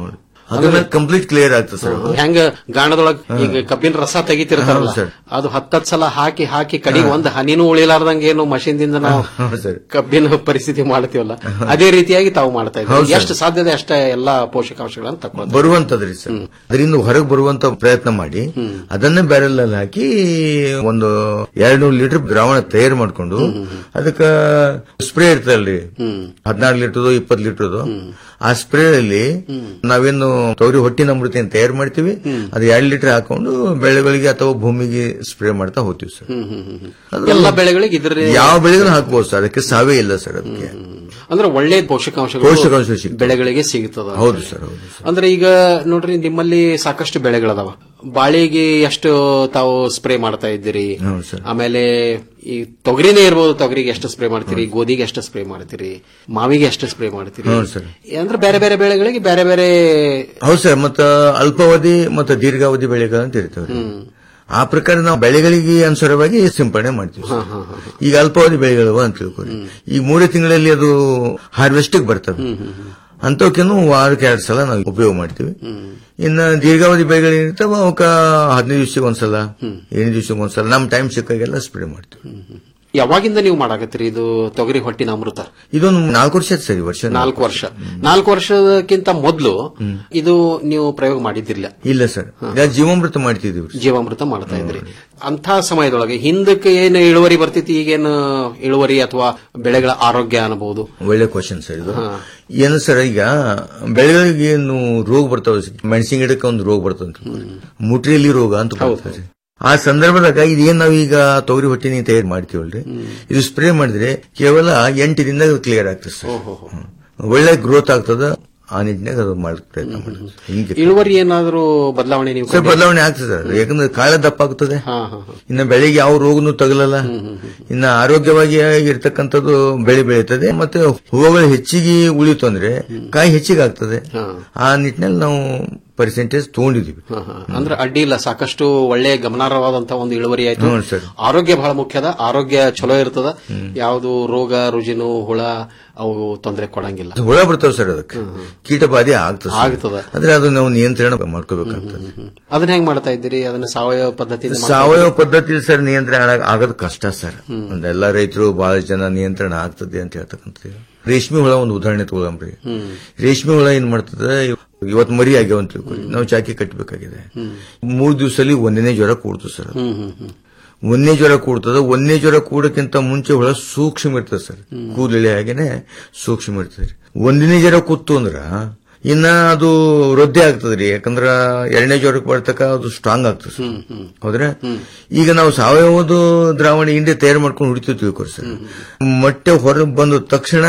ಅದ್ರ ಕಂಪ್ಲೀಟ್ ಕ್ಲಿಯರ್ ಆಗ್ತದೆ ಸರ್ ಅದು. ಹೆಂಗ ಗಾಣದೊಳಗ ಈಗ ಕಬ್ಬಿನ ರಸ ತೆಗಿತಿರ್ತಾರಲ್ಲ ಹೌದು ಸರ್. ಅದು ಹತ್ತತ್ ಸಲ ಹಾಕಿ ಹಾಕಿ ಕಡೆಗೆ ಒಂದ್ ಹನಿನೂ ಉಳಿಲಾರ್ದಂಗ ಏನು ಮಷೀನ್ ದಿಂದ ನಾವು ಹೌದು ಸರ್ ಕಬ್ಬಿನ ಪರಿಸ್ಥಿತಿ ಮಾಡ್ತೀವಲ್ಲ ಅದೇ ರೀತಿಯಾಗಿ ತಾವು ಮಾಡ್ತಾ ಹೌದು ಇದ್ದೀವಿ ಸರ್. ಎಷ್ಟು ಸಾಧ್ಯತೆ ಅಷ್ಟೇ ಎಲ್ಲಾ ಪೋಷಕಾಂಶಗಳನ್ನು ತಕೊಳ್ಳೋದು ಬರುವಂತದ್ರಿ ಸರ್ ಅದರಿಂದ ಹೊರಗೆ ಬರುವಂತ ಪ್ರಯತ್ನ ಮಾಡಿ ಅದನ್ನೇ ಬ್ಯಾರೆಲ್ ಅಲ್ಲಿ ಹಾಕಿ ಒಂದು ಎರಡ್ ನೂರು ಲೀಟರ್ ದ್ರಾವಣ ತಯಾರು ಮಾಡ್ಕೊಂಡು ಅದಕ್ಕ ಸ್ಪ್ರೇ ಇರ್ತದಲ್ರಿ ಹದಿನಾರು ಲೀಟರ್ದು ಇಪ್ಪತ್ತು ಲೀಟರ್ದು ಆ ಸ್ಪ್ರೇ ಅಲ್ಲಿ ನಾವೇನು ತೊಗರಿ ಹೊಟ್ಟಿನ ಅಮೃತ ಏನ್ ತಯಾರು ಮಾಡ್ತೀವಿ ಅದು ಎರಡ್ ಲೀಟರ್ ಹಾಕೊಂಡು ಬೆಳೆಗಳಿಗೆ ಅಥವಾ ಭೂಮಿಗೆ ಸ್ಪ್ರೇ ಮಾಡ್ತಾ ಹೋಗ್ತೀವಿ ಸರ್ ಅದು ಎಲ್ಲಾ ಬೆಳೆಗಳಿಗೆ ಇದ್ರ ಯಾವ ಬೆಳೆಗೂ ಹಾಕ್ಬೋದು ಸರ್ ಅದಕ್ಕೆ ಸಾವೇ ಇಲ್ಲ ಸರ್ ಅದಕ್ಕೆ ಅಂದ್ರೆ ಒಳ್ಳೆ ಪೋಷಕಾಂಶಗಳು ಪೋಷಕಾಂಶ ಸಿಗ್ತದೆ. ಬೆಳೆಗಳಿಗೆ ಸಿಗುತ್ತದ ಹೌದು ಸರ್ ಹೌದು ಅಂದ್ರೆ ಈಗ ನೋಡ್ರಿ ನಿಮ್ಮಲ್ಲಿ ಸಾಕಷ್ಟು ಬೆಳೆಗಳದಾವ ಬಾಳೆಗೆ ಎಷ್ಟು ತಾವು ಸ್ಪ್ರೇ ಮಾಡ್ತಾ ಇದ್ದೀರಿ ಹೌದು ಸರ್ ಆಮೇಲೆ ಈ ತೊಗರಿನೇ ಇರ್ಬೋದು ತೊಗರಿಗೆ ಎಷ್ಟು ಸ್ಪ್ರೇ ಮಾಡ್ತೀರಿ ಗೋಧಿಗೆ ಎಷ್ಟು ಸ್ಪ್ರೇ ಮಾಡ್ತೀರಿ ಮಾವಿಗೆ ಎಷ್ಟು ಸ್ಪ್ರೇ ಮಾಡ್ತೀರಿ ಹೌದು ಸರ್ ಅಂದ್ರೆ ಬೇರೆ ಬೇರೆ ಬೆಳೆಗಳಿಗೆ ಬೇರೆ ಬೇರೆ ಹೌದು ಸರ್ ಮತ್ತ ಅಲ್ಪಾವಧಿ ಮತ್ತು ದೀರ್ಘಾವಧಿ ಬೆಳೆಗಳು ಅಂತ ಇರ್ತವೆ ಆ ಪ್ರಕಾರ ನಾವು ಬೆಳೆಗಳಿಗೆ ಅನುಸಾರವಾಗಿ ಸಿಂಪಡಣೆ ಮಾಡ್ತೀವಿ ಸರ್. ಈಗ ಅಲ್ಪಾವಧಿ ಬೆಳೆಗಳು ಅಂತ ತಿಳ್ಕೊಳ್ಳಿ ಈಗ ಮೂರೇ ತಿಂಗಳಲ್ಲಿ ಅದು ಹಾರ್ವೆಸ್ಟ್ ಬರ್ತದೆ ಅಂತವಕ್ಕೇನು ವಾರಕ್ಕೆ ಎರಡು ಸಲ ನಾವು ಉಪಯೋಗ ಮಾಡ್ತೀವಿ ಇನ್ನು ದೀರ್ಘಾವಧಿ ಬೆಳೆಗಳು ಏನಿರ್ತಾವ ಅವಕ್ಕ ಹದಿನೈದು ದಿವಸಕ್ಕೆ ಒಂದ್ಸಲ ಎಂಟು ದಿವಸಕ್ಕೆ ಒಂದ್ಸಲ ನಮ್ಮ ಟೈಮ್ ಸಿಕ್ಕಾಗೆಲ್ಲ ಸ್ಪ್ರೇ ಮಾಡ್ತೀವಿ ಯಾವಾಗಿಂದ ನೀವು ಮಾಡಾಕತ್ತೀರಿ ಇದು ತೊಗರಿ ಹೊಟ್ಟಿನ ಅಮೃತ ಇದೊಂದು ನಾಲ್ಕು ವರ್ಷ ಆಯ್ತು ಸರ್ ಈ ವರ್ಷ ನಾಲ್ಕು ವರ್ಷ ನಾಲ್ಕು ವರ್ಷಕ್ಕಿಂತ ಮೊದಲು ಇದು ನೀವು ಪ್ರಯೋಗ ಮಾಡಿದ್ದಿಲ್ಲ ಇಲ್ಲ ಸರ್ ಈಗ ಜೀವಾಮೃತ ಮಾಡ್ತಿದೀವಿ ಜೀವಾಮೃತ ಮಾಡ್ತಾ ಇದ್ರಿ ಅಂತ ಸಮಯದೊಳಗೆ ಹಿಂದಕ್ಕೆ ಏನು ಇಳುವರಿ ಬರ್ತಿತ್ತು ಈಗೇನು ಇಳುವರಿ ಅಥವಾ ಬೆಳೆಗಳ ಆರೋಗ್ಯ ಅನ್ನಬಹುದು ಒಳ್ಳೆ ಕ್ವಶನ್ ಸರ್ ಇದು ಏನು ಸರ್ ಈಗ ಬೆಳೆಗಳಿಗೆ ಏನು ರೋಗ ಬರ್ತಾವ ಮೆಣಸಿನ ಗಿಡಕ್ಕೆ ಒಂದು ರೋಗ ಬರ್ತದೆ ಅಂತ ತಿಳ್ಕೊಳ್ಳಿ. ಮುಟ್ರಿಯಲ್ಲಿ ರೋಗ ಅಂತ ಬರ್ತದೆ ಆ ಸಂದರ್ಭದಾಗ ಇದೇನ್ ನಾವೀಗ ತೊಗರಿ ಹೊಟ್ಟಿನ ತಯಾರು ಮಾಡ್ತೀವಲ್ರಿ ಇದು ಸ್ಪ್ರೇ ಮಾಡಿದ್ರೆ ಕೇವಲ ಎಂಟು ದಿನದಾಗ ಕ್ಲಿಯರ್ ಆಗ್ತದೆ ಸರ್ ಹ್ಮ್. ಒಳ್ಳೆ ಗ್ರೋತ್ ಆಗ್ತದ ಆ ನಿಟ್ಟಿನಾಗ ಅದು ಮಾಡಕ್ ಪ್ರಯತ್ನ ಮಾಡೋದು ಹಿಂಗೆ ಇಳುವರಿ ಏನಾದರೂ ಬದಲಾವಣೆ ನೀವು ಸರ್ ಬದಲಾವಣೆ ಆಗ್ತದೆ ಸರ್ ಯಾಕಂದ್ರೆ ಕಾಳ ದಪ್ಪ ಆಗ್ತದೆ ಹಾ ಹಾ ಇನ್ನು ಬೆಳೆಗೆ ಯಾವ ರೋಗನೂ ತಗಲಲ್ಲ ಇನ್ನ ಆರೋಗ್ಯವಾಗಿ ಇರ್ತಕ್ಕಂಥದ್ದು ಬೆಳೆ ಬೆಳೀತದೆ ಮತ್ತೆ ಹೂವುಗಳು ಹೆಚ್ಚಿಗೆ ಉಳಿತು ಅಂದ್ರೆ ಕಾಯಿ ಹೆಚ್ಚಿಗೆ ಆಗ್ತದೆ ಆ ನಿಟ್ಟಿನಲ್ಲಿ ನಾವು ಪರ್ಸೆಂಟೇಜ್ ತಗೊಂಡಿದೀವಿ ಹಾ, ಹಾ. ಅಂದ್ರೆ ಅಡ್ಡಿ ಇಲ್ಲ ಸಾಕಷ್ಟು ಒಳ್ಳೆ ಗಮನಾರ್ಹವಾದಂತಹ ಒಂದು ಇಳುವರಿ ಆಯ್ತು ಹ್ಞೂ ಸರ್. ಆರೋಗ್ಯ ಬಹಳ ಮುಖ್ಯದ ಆರೋಗ್ಯ ಚಲೋ ಇರ್ತದ ಯಾವುದು ರೋಗ ರುಜಿನು ಹುಳ ಅವು ತೊಂದರೆ ಕೊಡಂಗಿಲ್ಲ ಹುಳ ಬರ್ತಾವ ಸರ್ ಅದಕ್ಕೆ ಕೀಟ ಬಾಧೆ ಆಗ್ತದೆ ಸರ್. ಆಗ್ತದೆ. ಆದ್ರೆ ಅದು ನಾವು ನಿಯಂತ್ರಣ ಮಾಡ್ಕೋಬೇಕಾಗ್ತದೆ ಅದನ್ನ ಹೆಂಗ್ ಮಾಡ್ತಾ ಇದ್ದೀರಿ ಅದನ್ನ ಸಾವಯವ ಪದ್ಧತಿಯಿಂದ ಮಾಡ್ತಾ ಸಾವಯವ ಪದ್ಧತಿ ಸರ್ ನಿಯಂತ್ರಣ ಆಗ- ಆಗೋದು ಕಷ್ಟ ಸರ್ ಒಂದ್ ಎಲ್ಲಾ ರೈತರು ಬಹಳ ಜನ ನಿಯಂತ್ರಣ ಆಗ್ತದೆ ಅಂತ ಹೇಳ್ತಕ್ಕಂಥ ರೇಷ್ಮೆ ಹುಳ ಒಂದು ಉದಾಹರಣೆ ತಗೊಳಂಬ್ರಿ ಹ್ಮ್. ರೇಷ್ಮೆ ಹುಳ ಏನ್ ಮಾಡ್ತದೆ ಇವತ್ತು ಮರಿ ಆಗ್ಯಾವ ಅಂತ ತಿಳ್ಕೊಳ್ಳಿ ನಾವು ಚಾಕಿ ಕಟ್ಟಬೇಕಾಗಿದೆ ಮೂರ್ ದಿವಸದಲ್ಲಿ ಒಂದನೇ ಜ್ವರ ಕೂಡ್ತು ಸರ್ ಅದು. ಹ್ಮ್ ಹ್ಮ್ ಹ್ಮ್ ಒಂದನೇ ಜ್ವರ ಕೂಡ್ತದ ಒಂದನೇ ಜ್ವರ ಕೂಡಕ್ಕಿಂತ ಮುಂಚೆ ಹುಳ ಸೂಕ್ಷ್ಮ ಇರ್ತದೆ ಸರ್ ಕೂದಲೆ ಹಾಗೇನೆ ಸೂಕ್ಷ್ಮ ಇರ್ತದೆ ಒಂದನೇ ಜ್ವರ ಕೂತು ಅಂದ್ರ ಇನ್ನ ಅದು ವೃದ್ಧಿ ಆಗ್ತದ್ರಿ ಯಾಕಂದ್ರ ಎರಡನೇ ಜ್ವರಕ್ಕೆ ಬರ್ತಕ ಅದು ಸ್ಟ್ರಾಂಗ್ ಆಗ್ತದೆ ಸರ್ ಹೌದ್ರೆ ಈಗ ನಾವು ಸಾವಯವದು ದ್ರಾವಣ ಹಿಂದೆ ತಯಾರು ಮಾಡ್ಕೊಂಡು ಹುಡಿತೀವಿ ತಿಳ್ಕೊರಿ ಸರ್ ಮೊಟ್ಟೆ ಹೊರಗೆ ಬಂದ ತಕ್ಷಣ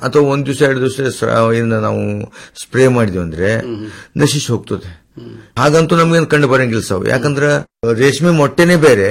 ಅಥವಾ ಒಂದ್ ದಿವಸ ಎರಡು ದಿವಸ ಇಂದ ನಾವು ಸ್ಪ್ರೇ ಮಾಡಿದ್ವಿ ಅಂದ್ರೆ ನಶಿಸಿ ಹೋಗ್ತದೆ ಹಾಗಂತೂ ನಮ್ಗೇನು ಕಂಡು ಬರಂಗಿಲ್ಲ ಸರ್ ಯಾಕಂದ್ರ ರೇಷ್ಮೆ ಮೊಟ್ಟೆನೆ ಬೇರೆ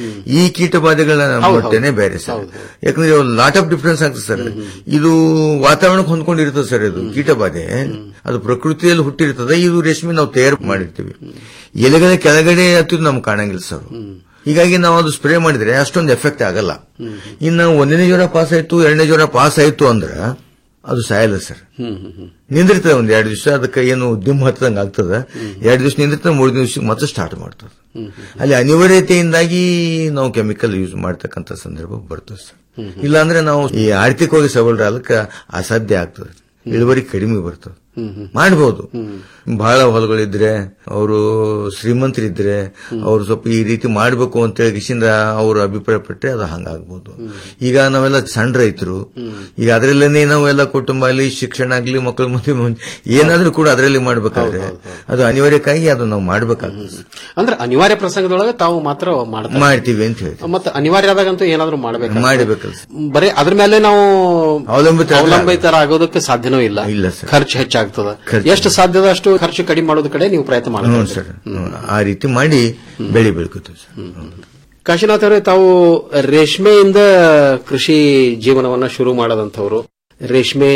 ಈ ಕೀಟ ಬಾಧೆಗಳ ಮೊಟ್ಟೆನೆ ಬೇರೆ ಸರ್ ಯಾಕಂದ್ರೆ ಲಾಟ್ ಆಫ್ ಡಿಫ್ರೆನ್ಸ್ ಆಗ್ತದೆ ಸರ್ ಇದು ವಾತಾವರಣಕ್ಕೆ ಹೊಂದ್ಕೊಂಡಿರ್ತದೆ ಸರ್ ಇದು ಕೀಟ ಬಾಧೆ ಅದು ಪ್ರಕೃತಿಯಲ್ಲಿ ಹುಟ್ಟಿರ್ತದೆ ಇದು ರೇಷ್ಮೆ ನಾವು ತಯಾರು ಮಾಡಿರ್ತೀವಿ ಎಲೆಗಳ ಕೆಳಗಡೆ ಹತ್ತಿದ್ದು ನಮ್ಗೆ ಕಾಣಂಗಿಲ್ಲ ಸರ್ ಹೀಗಾಗಿ ನಾವು ಅದು ಸ್ಪ್ರೇ ಮಾಡಿದ್ರೆ ಅಷ್ಟೊಂದು ಎಫೆಕ್ಟ್ ಆಗಲ್ಲ ಇನ್ನು ಒಂದನೇ ಜ್ವರ ಪಾಸ್ ಆಯ್ತು ಎರಡನೇ ಜ್ವರ ಪಾಸ್ ಆಯ್ತು ಅಂದ್ರ ಅದು ಸಾಯಲ್ಲ ಸರ್ ನಿಂದಿರ್ತದೆ ಒಂದ್ ಎರಡು ದಿವಸ ಅದಕ್ಕೆ ಏನು ದಿಮ್ ಹತ್ತದಂಗ ಆಗ್ತದ ಎರಡು ದಿವಸ ನಿಂದಿರ್ತದೆ ಮೂರು ದಿವಸ ಮತ್ತೆ ಸ್ಟಾರ್ಟ್ ಮಾಡ್ತದೆ ಅಲ್ಲಿ ಅನಿವಾರ್ಯತೆಯಿಂದಾಗಿ ನಾವು ಕೆಮಿಕಲ್ ಯೂಸ್ ಮಾಡ್ತಕ್ಕಂಥ ಸಂದರ್ಭ ಬರ್ತದೆ ಸರ್ ಇಲ್ಲಾಂದ್ರೆ ನಾವು ಈ ಆರ್ಥಿಕವಾಗಿ ಸಬಲರಾಗಕ್ಕೆ ಅಸಾಧ್ಯ ಆಗ್ತದೆ ಇಳುವರಿ ಕಡಿಮೆ ಬರ್ತದೆ ಮಾಡಬಹುದು ಬಹಳ ಹೊಲಗಳಿದ್ರೆ ಅವರು ಶ್ರೀಮಂತರಿದ್ರೆ ಅವ್ರು ಸ್ವಲ್ಪ ಈ ರೀತಿ ಮಾಡಬೇಕು ಅಂತ ಹೇಳಿ ಕಿಶಿಂದ ಅವರು ಅಭಿಪ್ರಾಯ ಪಟ್ಟರೆ ಅದು ಹಂಗಾಗ್ಬೋದು ಈಗ ನಾವೆಲ್ಲ ಸಣ್ಣ ರೈತರು ಈಗ ಅದರಲ್ಲೇ ನಾವೆಲ್ಲ ಕುಟುಂಬ ಆಗಲಿ ಶಿಕ್ಷಣ ಆಗ್ಲಿ ಮಕ್ಕಳ ಮದುವೆ ಮುಂಚೆ ಏನಾದ್ರೂ ಕೂಡ ಅದರಲ್ಲಿ ಮಾಡ್ಬೇಕಾದ್ರೆ ಅದು ಅನಿವಾರ್ಯಕ್ಕಾಗಿ ಅದು ನಾವು ಮಾಡ್ಬೇಕಾಗ್ತದೆ ಅಂದ್ರೆ ಅನಿವಾರ್ಯ ಪ್ರಸಂಗದೊಳಗೆ ತಾವು ಮಾತ್ರ ಮಾಡ್ತಾರೆ ಮಾಡ್ತೀವಿ ಅಂತ ಹೇಳಿ ಮತ್ತೆ ಅನಿವಾರ್ಯ ಆದಾಗಂತೂ ಏನಾದ್ರೂ ಮಾಡಬೇಕು ಮಾಡಬೇಕಲ್ಲ ಬರೀ ಅದ್ರ ಮೇಲೆ ನಾವು ಅವಲಂಬಿತ ಅವಲಂಬಿತರ ಆಗೋದಕ್ಕೆ ಸಾಧ್ಯನೂ ಇಲ್ಲ ಇಲ್ಲ ಸರ್ ಖರ್ಚು ಹೆಚ್ಚಾಗ್ತದ ಎಷ್ಟು ಸಾಧ್ಯದ ಅಷ್ಟು ಖರ್ಚು ಕಡಿಮೆ ಮಾಡೋದ್ ಕಡೆ ನೀವು ಪ್ರಯತ್ನ ಹ್ಞೂ ಮಾಡ್ತೀರಿ ಸರ್ ಆ ರೀತಿ ಮಾಡಿ ಬೆಳೆ ಬೆಳ್ಕೋತೀವಿ ಸರ್ ಕಾಶಿನಾಥ್ ಅವರೇ ತಾವು ರೇಷ್ಮೆಯಿಂದ ಕೃಷಿ ಜೀವನವನ್ನ ಶುರು ಮಾಡದಂತವ್ರು ರೇಷ್ಮೆ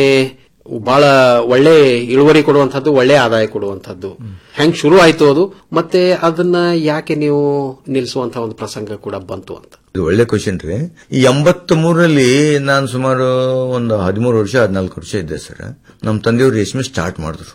ಬಹಳ ಒಳ್ಳೆ ಇಳುವರಿ ಕೊಡುವಂತದ್ದು ಒಳ್ಳೆ ಆದಾಯ ಕೊಡುವಂತದ್ದು ಹೆಂಗ್ ಶುರು ಆಯ್ತು ಅದು ಮತ್ತೆ ಅದನ್ನ ಯಾಕೆ ನೀವು ನಿಲ್ಲಿಸುವಂತ ಒಂದು ಪ್ರಸಂಗ ಕೂಡ ಬಂತು ಅಂತ ಇದು ಒಳ್ಳೆ ಕ್ವಶನ್ ರೀ ಈ ಎಂಬತ್ ಮೂರರಲ್ಲಿ ನಾನು ಸುಮಾರು ಒಂದು ಹದಿಮೂರು ವರ್ಷ ಹದಿನಾಲ್ಕು ವರ್ಷ ಇದ್ದೆ ಸರ್ ನಮ್ಮ ತಂದೆಯವರು ರೇಷ್ಮೆ ಸ್ಟಾರ್ಟ್ ಮಾಡಿದ್ರು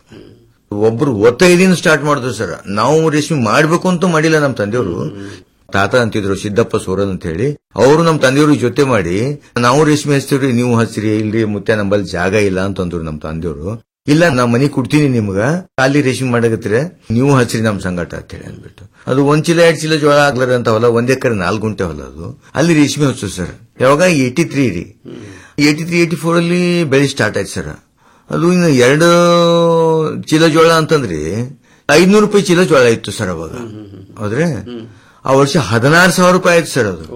ಒಬ್ರು ಒತ್ತೈದಿನ ಸ್ಟಾರ್ಟ್ ಮಾಡಿದ್ರು ಸರ್ ನಾವು ರೇಷ್ಮೆ ಮಾಡ್ಬೇಕು ಅಂತ ಮಾಡಿಲ್ಲ ನಮ್ಮ ತಂದೆಯವರು ತಾತ ಅಂತಿದ್ರು ಸಿದ್ದಪ್ಪ ಸೋರಲ್ ಅಂತ ಹೇಳಿ ಅವರು ನಮ್ಮ ತಂದೆಯವ್ರ ಜೊತೆ ಮಾಡಿ ನಾವು ರೇಷ್ಮೆ ಹಚ್ತೀವ್ರಿ ನೀವು ಹಚ್ಚಿರಿ ಇಲ್ರಿ ಮುತ್ಯ ನಂಬಲ್ಲಿ ಜಾಗ ಇಲ್ಲ ಅಂತಂದ್ರು ನಮ್ಮ ತಂದೆಯವರು ಇಲ್ಲ ನಾ ಮನಿ ಕೊಡ್ತೀನಿ ನಿಮ್ಗ ಅಲ್ಲಿ ರೇಷ್ಮೆ ಮಾಡಕತ್ತೀರ ನೀವು ಹಚ್ಚಿರಿ ನಮ್ ಸಂಗಟ ಅಂತ ಹೇಳಿ ಅಂದ್ಬಿಟ್ಟು ಅದು ಒಂದ್ ಚೀಲ ಎರಡ್ ಚೀಲ ಜೋಳ ಆಗ್ಲಾರ ಅಂತ ಹೊಲ ಒಂದ್ ಎಕರೆ ನಾಲ್ಕು ಗುಂಟೆ ಹೊಲ ಅದು ಅಲ್ಲಿ ರೇಷ್ಮೆ ಹಚ್ಚು ಸರ್ ಯಾವಾಗ ಏಟಿ ತ್ರೀ ರೀ ಏಟಿ ತ್ರೀ ಏಟಿ ಫೋರ್ ಅಲ್ಲಿ ಬೆಳೆ ಸ್ಟಾರ್ಟ್ ಆಯ್ತು ಸರ್ ಅದು ಇನ್ನು ಎರಡು ಚೀಲ ಜೋಳ ಅಂತಂದ್ರಿ ಐದ್ನೂರು ರೂಪಾಯಿ ಚೀಲ ಜೋಳ ಇತ್ತು ಸರ್ ಅವಾಗ ಹೌದ್ರೆ ಆ ವರ್ಷ ಹದಿನಾರು ಸಾವಿರ ರೂಪಾಯಿ ಆಯ್ತು ಸರ್ ಅದು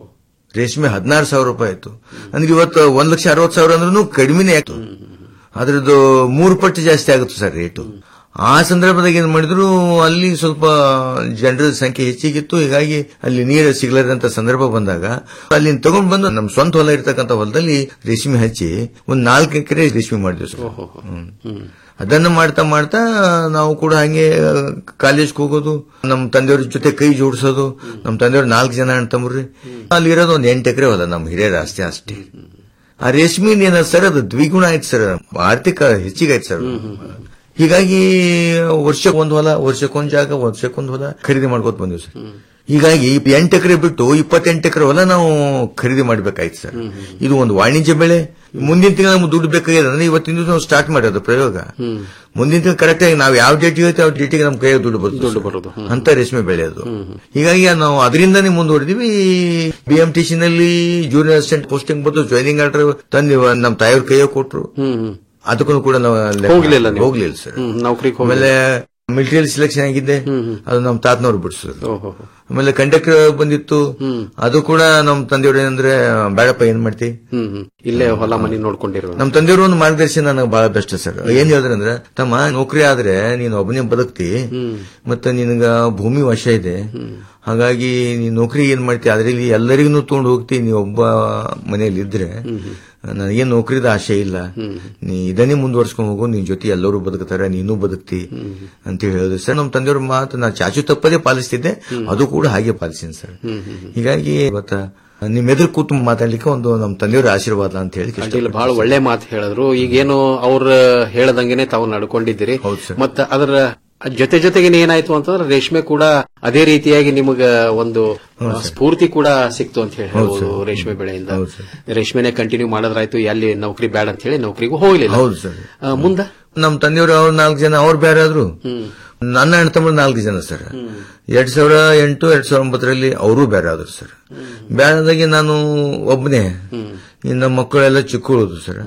ರೇಷ್ಮೆ ಹದಿನಾರು ಸಾವಿರ ರೂಪಾಯಿ ಆಯ್ತು ಅಂದ್ರೆ ಇವತ್ತು ಒಂದ್ ಲಕ್ಷ ಅರವತ್ತು ಸಾವಿರ ಅಂದ್ರೂ ಕಡಿಮೆನೇ ಆಯ್ತು ಅದ್ರದ್ದು ಮೂರು ಪಟ್ಟು ಜಾಸ್ತಿ ಆಗುತ್ತೆ ಸರ್ ರೇಟು ಆ ಸಂದರ್ಭದಾಗ ಏನ್ ಮಾಡಿದ್ರು ಅಲ್ಲಿ ಸ್ವಲ್ಪ ಜನರ ಸಂಖ್ಯೆ ಹೆಚ್ಚಿಗಿತ್ತು ಹೀಗಾಗಿ ಅಲ್ಲಿ ನೀರು ಸಿಗ್ಲಾರ್ದಂತ ಸಂದರ್ಭ ಬಂದಾಗ ಅಲ್ಲಿ ತಗೊಂಡ್ ಬಂದು ನಮ್ ಸ್ವಂತ ಹೊಲ ಇರ್ತಕ್ಕಂಥ ಹೊಲದಲ್ಲಿ ರೇಷ್ಮೆ ಹಚ್ಚಿ ಒಂದ್ ನಾಲ್ಕು ಎಕರೆ ರೇಷ್ಮೆ ಮಾಡಿದ್ವಿ ಸರ್ ಹ್ಮ್. ಅದನ್ನ ಮಾಡ್ತಾ ಮಾಡ್ತಾ ನಾವು ಕೂಡ ಹಂಗೆ ಕಾಲೇಜ್ಗೆ ಹೋಗೋದು ನಮ್ಮ ತಂದೆಯವ್ರ ಜೊತೆ ಕೈ ಜೋಡಿಸೋದು ನಮ್ಮ ತಂದೆಯವ್ರ ನಾಲ್ಕು ಜನ ಅಣ್ಣ ತಮ್ಮರ್ರಿ ಅಲ್ಲಿ ಇರೋದು ಒಂದ್ ಎಂಟು ಎಕರೆ ಹೊಲ ನಮ್ಮ ಹಿರಿಯರ ಆಸ್ತಿ ಅಷ್ಟೇ ಆ ರೇಷ್ಮೆಯಿಂದ ಏನ ಸರ್ ಅದು ದ್ವಿಗುಣ ಆಯ್ತು ಸರ್ ಆರ್ಥಿಕ ಹೆಚ್ಚಿಗಾಯ್ತು ಸರ್ ಹೀಗಾಗಿ ವರ್ಷಕ್ಕೊಂದ್ ಹೊಲ ವರ್ಷಕ್ಕೊಂದ್ ಜಾಗ ವರ್ಷಕ್ಕೊಂದ್ ಹೊಲ ಖರೀದಿ ಮಾಡ್ಕೋತ ಬಂದಿವಿ ಸರ್ ಹೀಗಾಗಿ ಎಂಟು ಎಕರೆ ಬಿಟ್ಟು ಇಪ್ಪತ್ತೆಂಟು ಎಕರೆ ಹೊಲ ನಾವು ಖರೀದಿ ಮಾಡ್ಬೇಕಾಯ್ತು ಸರ್ ಇದು ಒಂದು ವಾಣಿಜ್ಯ ಬೆಳೆ ಮುಂದಿನ ತಿಂಗಳು ನಮ್ಗೆ ದುಡ್ಡು ಬೇಕಾಗಿದೆ ಅಂದ್ರೆ ಇವತ್ತಿನ ದಿವಸ ನಾವು ಸ್ಟಾರ್ಟ್ ಮಾಡೋದು ಪ್ರಯೋಗ ಮುಂದಿನ ತಿಂಗಳು ಕರೆಕ್ಟ್ ಆಗಿ ನಾವು ಯಾವ ಡೇಟ್ ಇರುತ್ತೆ ಆ ಡೇಟಿಗೆ ನಮ್ಮ ಕೈಯಾಗ ದುಡ್ಡು ಬರುತ್ತೆ ದುಡ್ಡು ಬರೋದು ಅಂತ ರೇಷ್ಮೆ ಬೆಳೆ ಅದು ಹೀಗಾಗಿ ನಾವು ಅದರಿಂದಾನೇ ಮುಂದುವರೆದಿವಿ ಬಿ ಎಂ ಟಿ ಸಿ ನಲ್ಲಿ ಜೂನಿಯರ್ ಅಸಿಸ್ಟೆಂಟ್ ಪೋಸ್ಟಿಂಗ್ ಬಂದು ಜಾಯ್ನಿಂಗ್ ಆರ್ಡರ್ ತಂದು ನಮ್ಮ ತಾಯಿಯವ್ರ ಕೈಯಾಗ ಕೊಟ್ರು ಅದಕ್ಕೂ ಕೂಡ ನಾವು ಲೆಕ್ಕ- ಹೋಗ್ಲಿಲ್ಲ ನೀವು? ಹೋಗ್ಲಿಲ್ಲ ಸರ್ ಹ್ಮ್, ನೌಕರಿಗೆ ಆಮೇಲೆ ಮಿಲಿಟರಿಯಲ್ಲಿ ಸೆಲೆಕ್ಷನ್ ಆಗಿದ್ದೆ ಅದು ನಮ್ಮ ತಾತನವ್ರು ಬಿಡಿಸಿದ್ರು ಆಮೇಲೆ ಕಂಡಕ್ಟರ್ ಬಂದಿತ್ತು ಅದು ಕೂಡ ನಮ್ಮ ತಂದೆಯವ್ರು ಏನಂದ್ರೆ ಬೇಡಪ್ಪ ಏನ್ ಮಾಡ್ತಿ ಹ್ಮ್ ಹ್ಮ್. ಇಲ್ಲೇ ಹೊಲ ಮನಿ ನೋಡ್ಕೊಂಡಿರೋ ನಮ್ಮ ತಂದೆಯವರು ಒಂದು ಮಾರ್ಗದರ್ಶನ ನನಗೆ ಬಹಳ ಬೆಸ್ಟ್ ಸರ್ ಏನ್ ಹೇಳಿದ್ರಂದ್ರೆ ತಮ್ಮ ನೌಕರಿ ಆದ್ರೆ ನೀನು ಒಬ್ಬನೇ ಬದುಕ್ತಿ ಮತ್ತೆ ನಿನಗ ಭೂಮಿ ವಶ ಇದೆ ಹಾಗಾಗಿ ನೀನ್ ನೌಕರಿ ಏನ್ ಮಾಡ್ತಿ ಅದ್ರಲ್ಲಿ ಎಲ್ಲರಿಗೂ ತಗೊಂಡು ಹೋಗ್ತಿ ನೀ ಒಬ್ಬ ಮನೆಯಲ್ಲಿ ಇದ್ರೆ ನನಗೇನ್ ನೌಕರಿದ ಆಶೆ ಇಲ್ಲ ನೀ ಇದನ್ನೇ ಮುಂದುವರ್ಸ್ಕೊಂಡು ಹೋಗು ನಿನ್ ಜೊತೆ ಎಲ್ಲರೂ ಬದುಕ್ತಾರೆ ನೀನು ಬದುಕ್ತಿ ಅಂತ ಹೇಳಿದ್ರು ಸರ್ ನಮ್ಮ ತಂದೆಯವ್ರ ಮಾತು ನಾ ಚಾಚು ತಪ್ಪದೇ ಪಾಲಿಸ್ತಿದ್ದೆ ಅದು ಕೂಡ ಹಾಗೆ ಪಾಲಿಸಿನಿ ಸರ್ ಹೀಗಾಗಿ ಇವತ್ತ ನಿಮ್ ಎದುರು ಕೂತು ಮಾತಾಡ್ಲಿಕ್ಕೆ ಒಂದು ನಮ್ಮ ತಂದೆಯವರ ಆಶೀರ್ವಾದ ಅಂತ ಹೇಳಿ ಅಡ್ಡಿಲ್ಲ ಬಹಳ ಒಳ್ಳೆ ಮಾತು ಹೇಳಿದ್ರು ಈಗೇನು ಅವ್ರ ಹೇಳದಂಗೆನೆ ತಾವು ನಡ್ಕೊಂಡಿದ್ದೀರಿ ಮತ್ತ ಅದರ ಜೊತೆ ಜೊತೆಗೆ ಏನಾಯ್ತು ಅಂತಂದ್ರೆ ರೇಷ್ಮೆ ಕೂಡ ಅದೇ ರೀತಿಯಾಗಿ ನಿಮಗ ಒಂದು ಆ, ಸ್ಫೂರ್ತಿ ಕೂಡ ಸಿಕ್ತು ಅಂತ ಹೇಳಿ ಹೇಳ್ಬೋದು ರೇಷ್ಮೆ ಬೆಳೆಯಿಂದ ರೇಷ್ಮೆನೆ ಕಂಟಿನ್ಯೂ ಮಾಡೋದ್ರಾಯ್ತು ಎಲ್ಲಿ ನೌಕರಿ ಬೇಡ ಅಂತ ಹೇಳಿ ನೌಕರಿಗೂ ಹೋಗ್ಲಿಲ್ಲ ಹೌದು ಸರ್ ಆ, ಮುಂದ ನಮ್ಮ ತಂದೆಯವರು ಅವ್ರು ನಾಲ್ಕು ಜನ ಅವ್ರು ಬೇರೆ ಆದ್ರು ನನ್ನ ಅಣ್ಣ ತಮ್ಮ ನಾಲ್ಕು ಜನ ಸರ್ ಎರಡ್ ಸಾವಿರ ಎಂಟು ಎರಡ್ ಸಾವಿರ ಒಂಬತ್ತರಲ್ಲಿ ಅವರು ಬೇರೆ ಆದ್ರು ಸರ್ ಬೇರೆ ಆದಾಗೆ ನಾನು ಒಬ್ಬನೇ ಇನ್ನು ಮಕ್ಕಳೆಲ್ಲ ಚಿಕ್ಕ ಉಳಿದು ಸರ್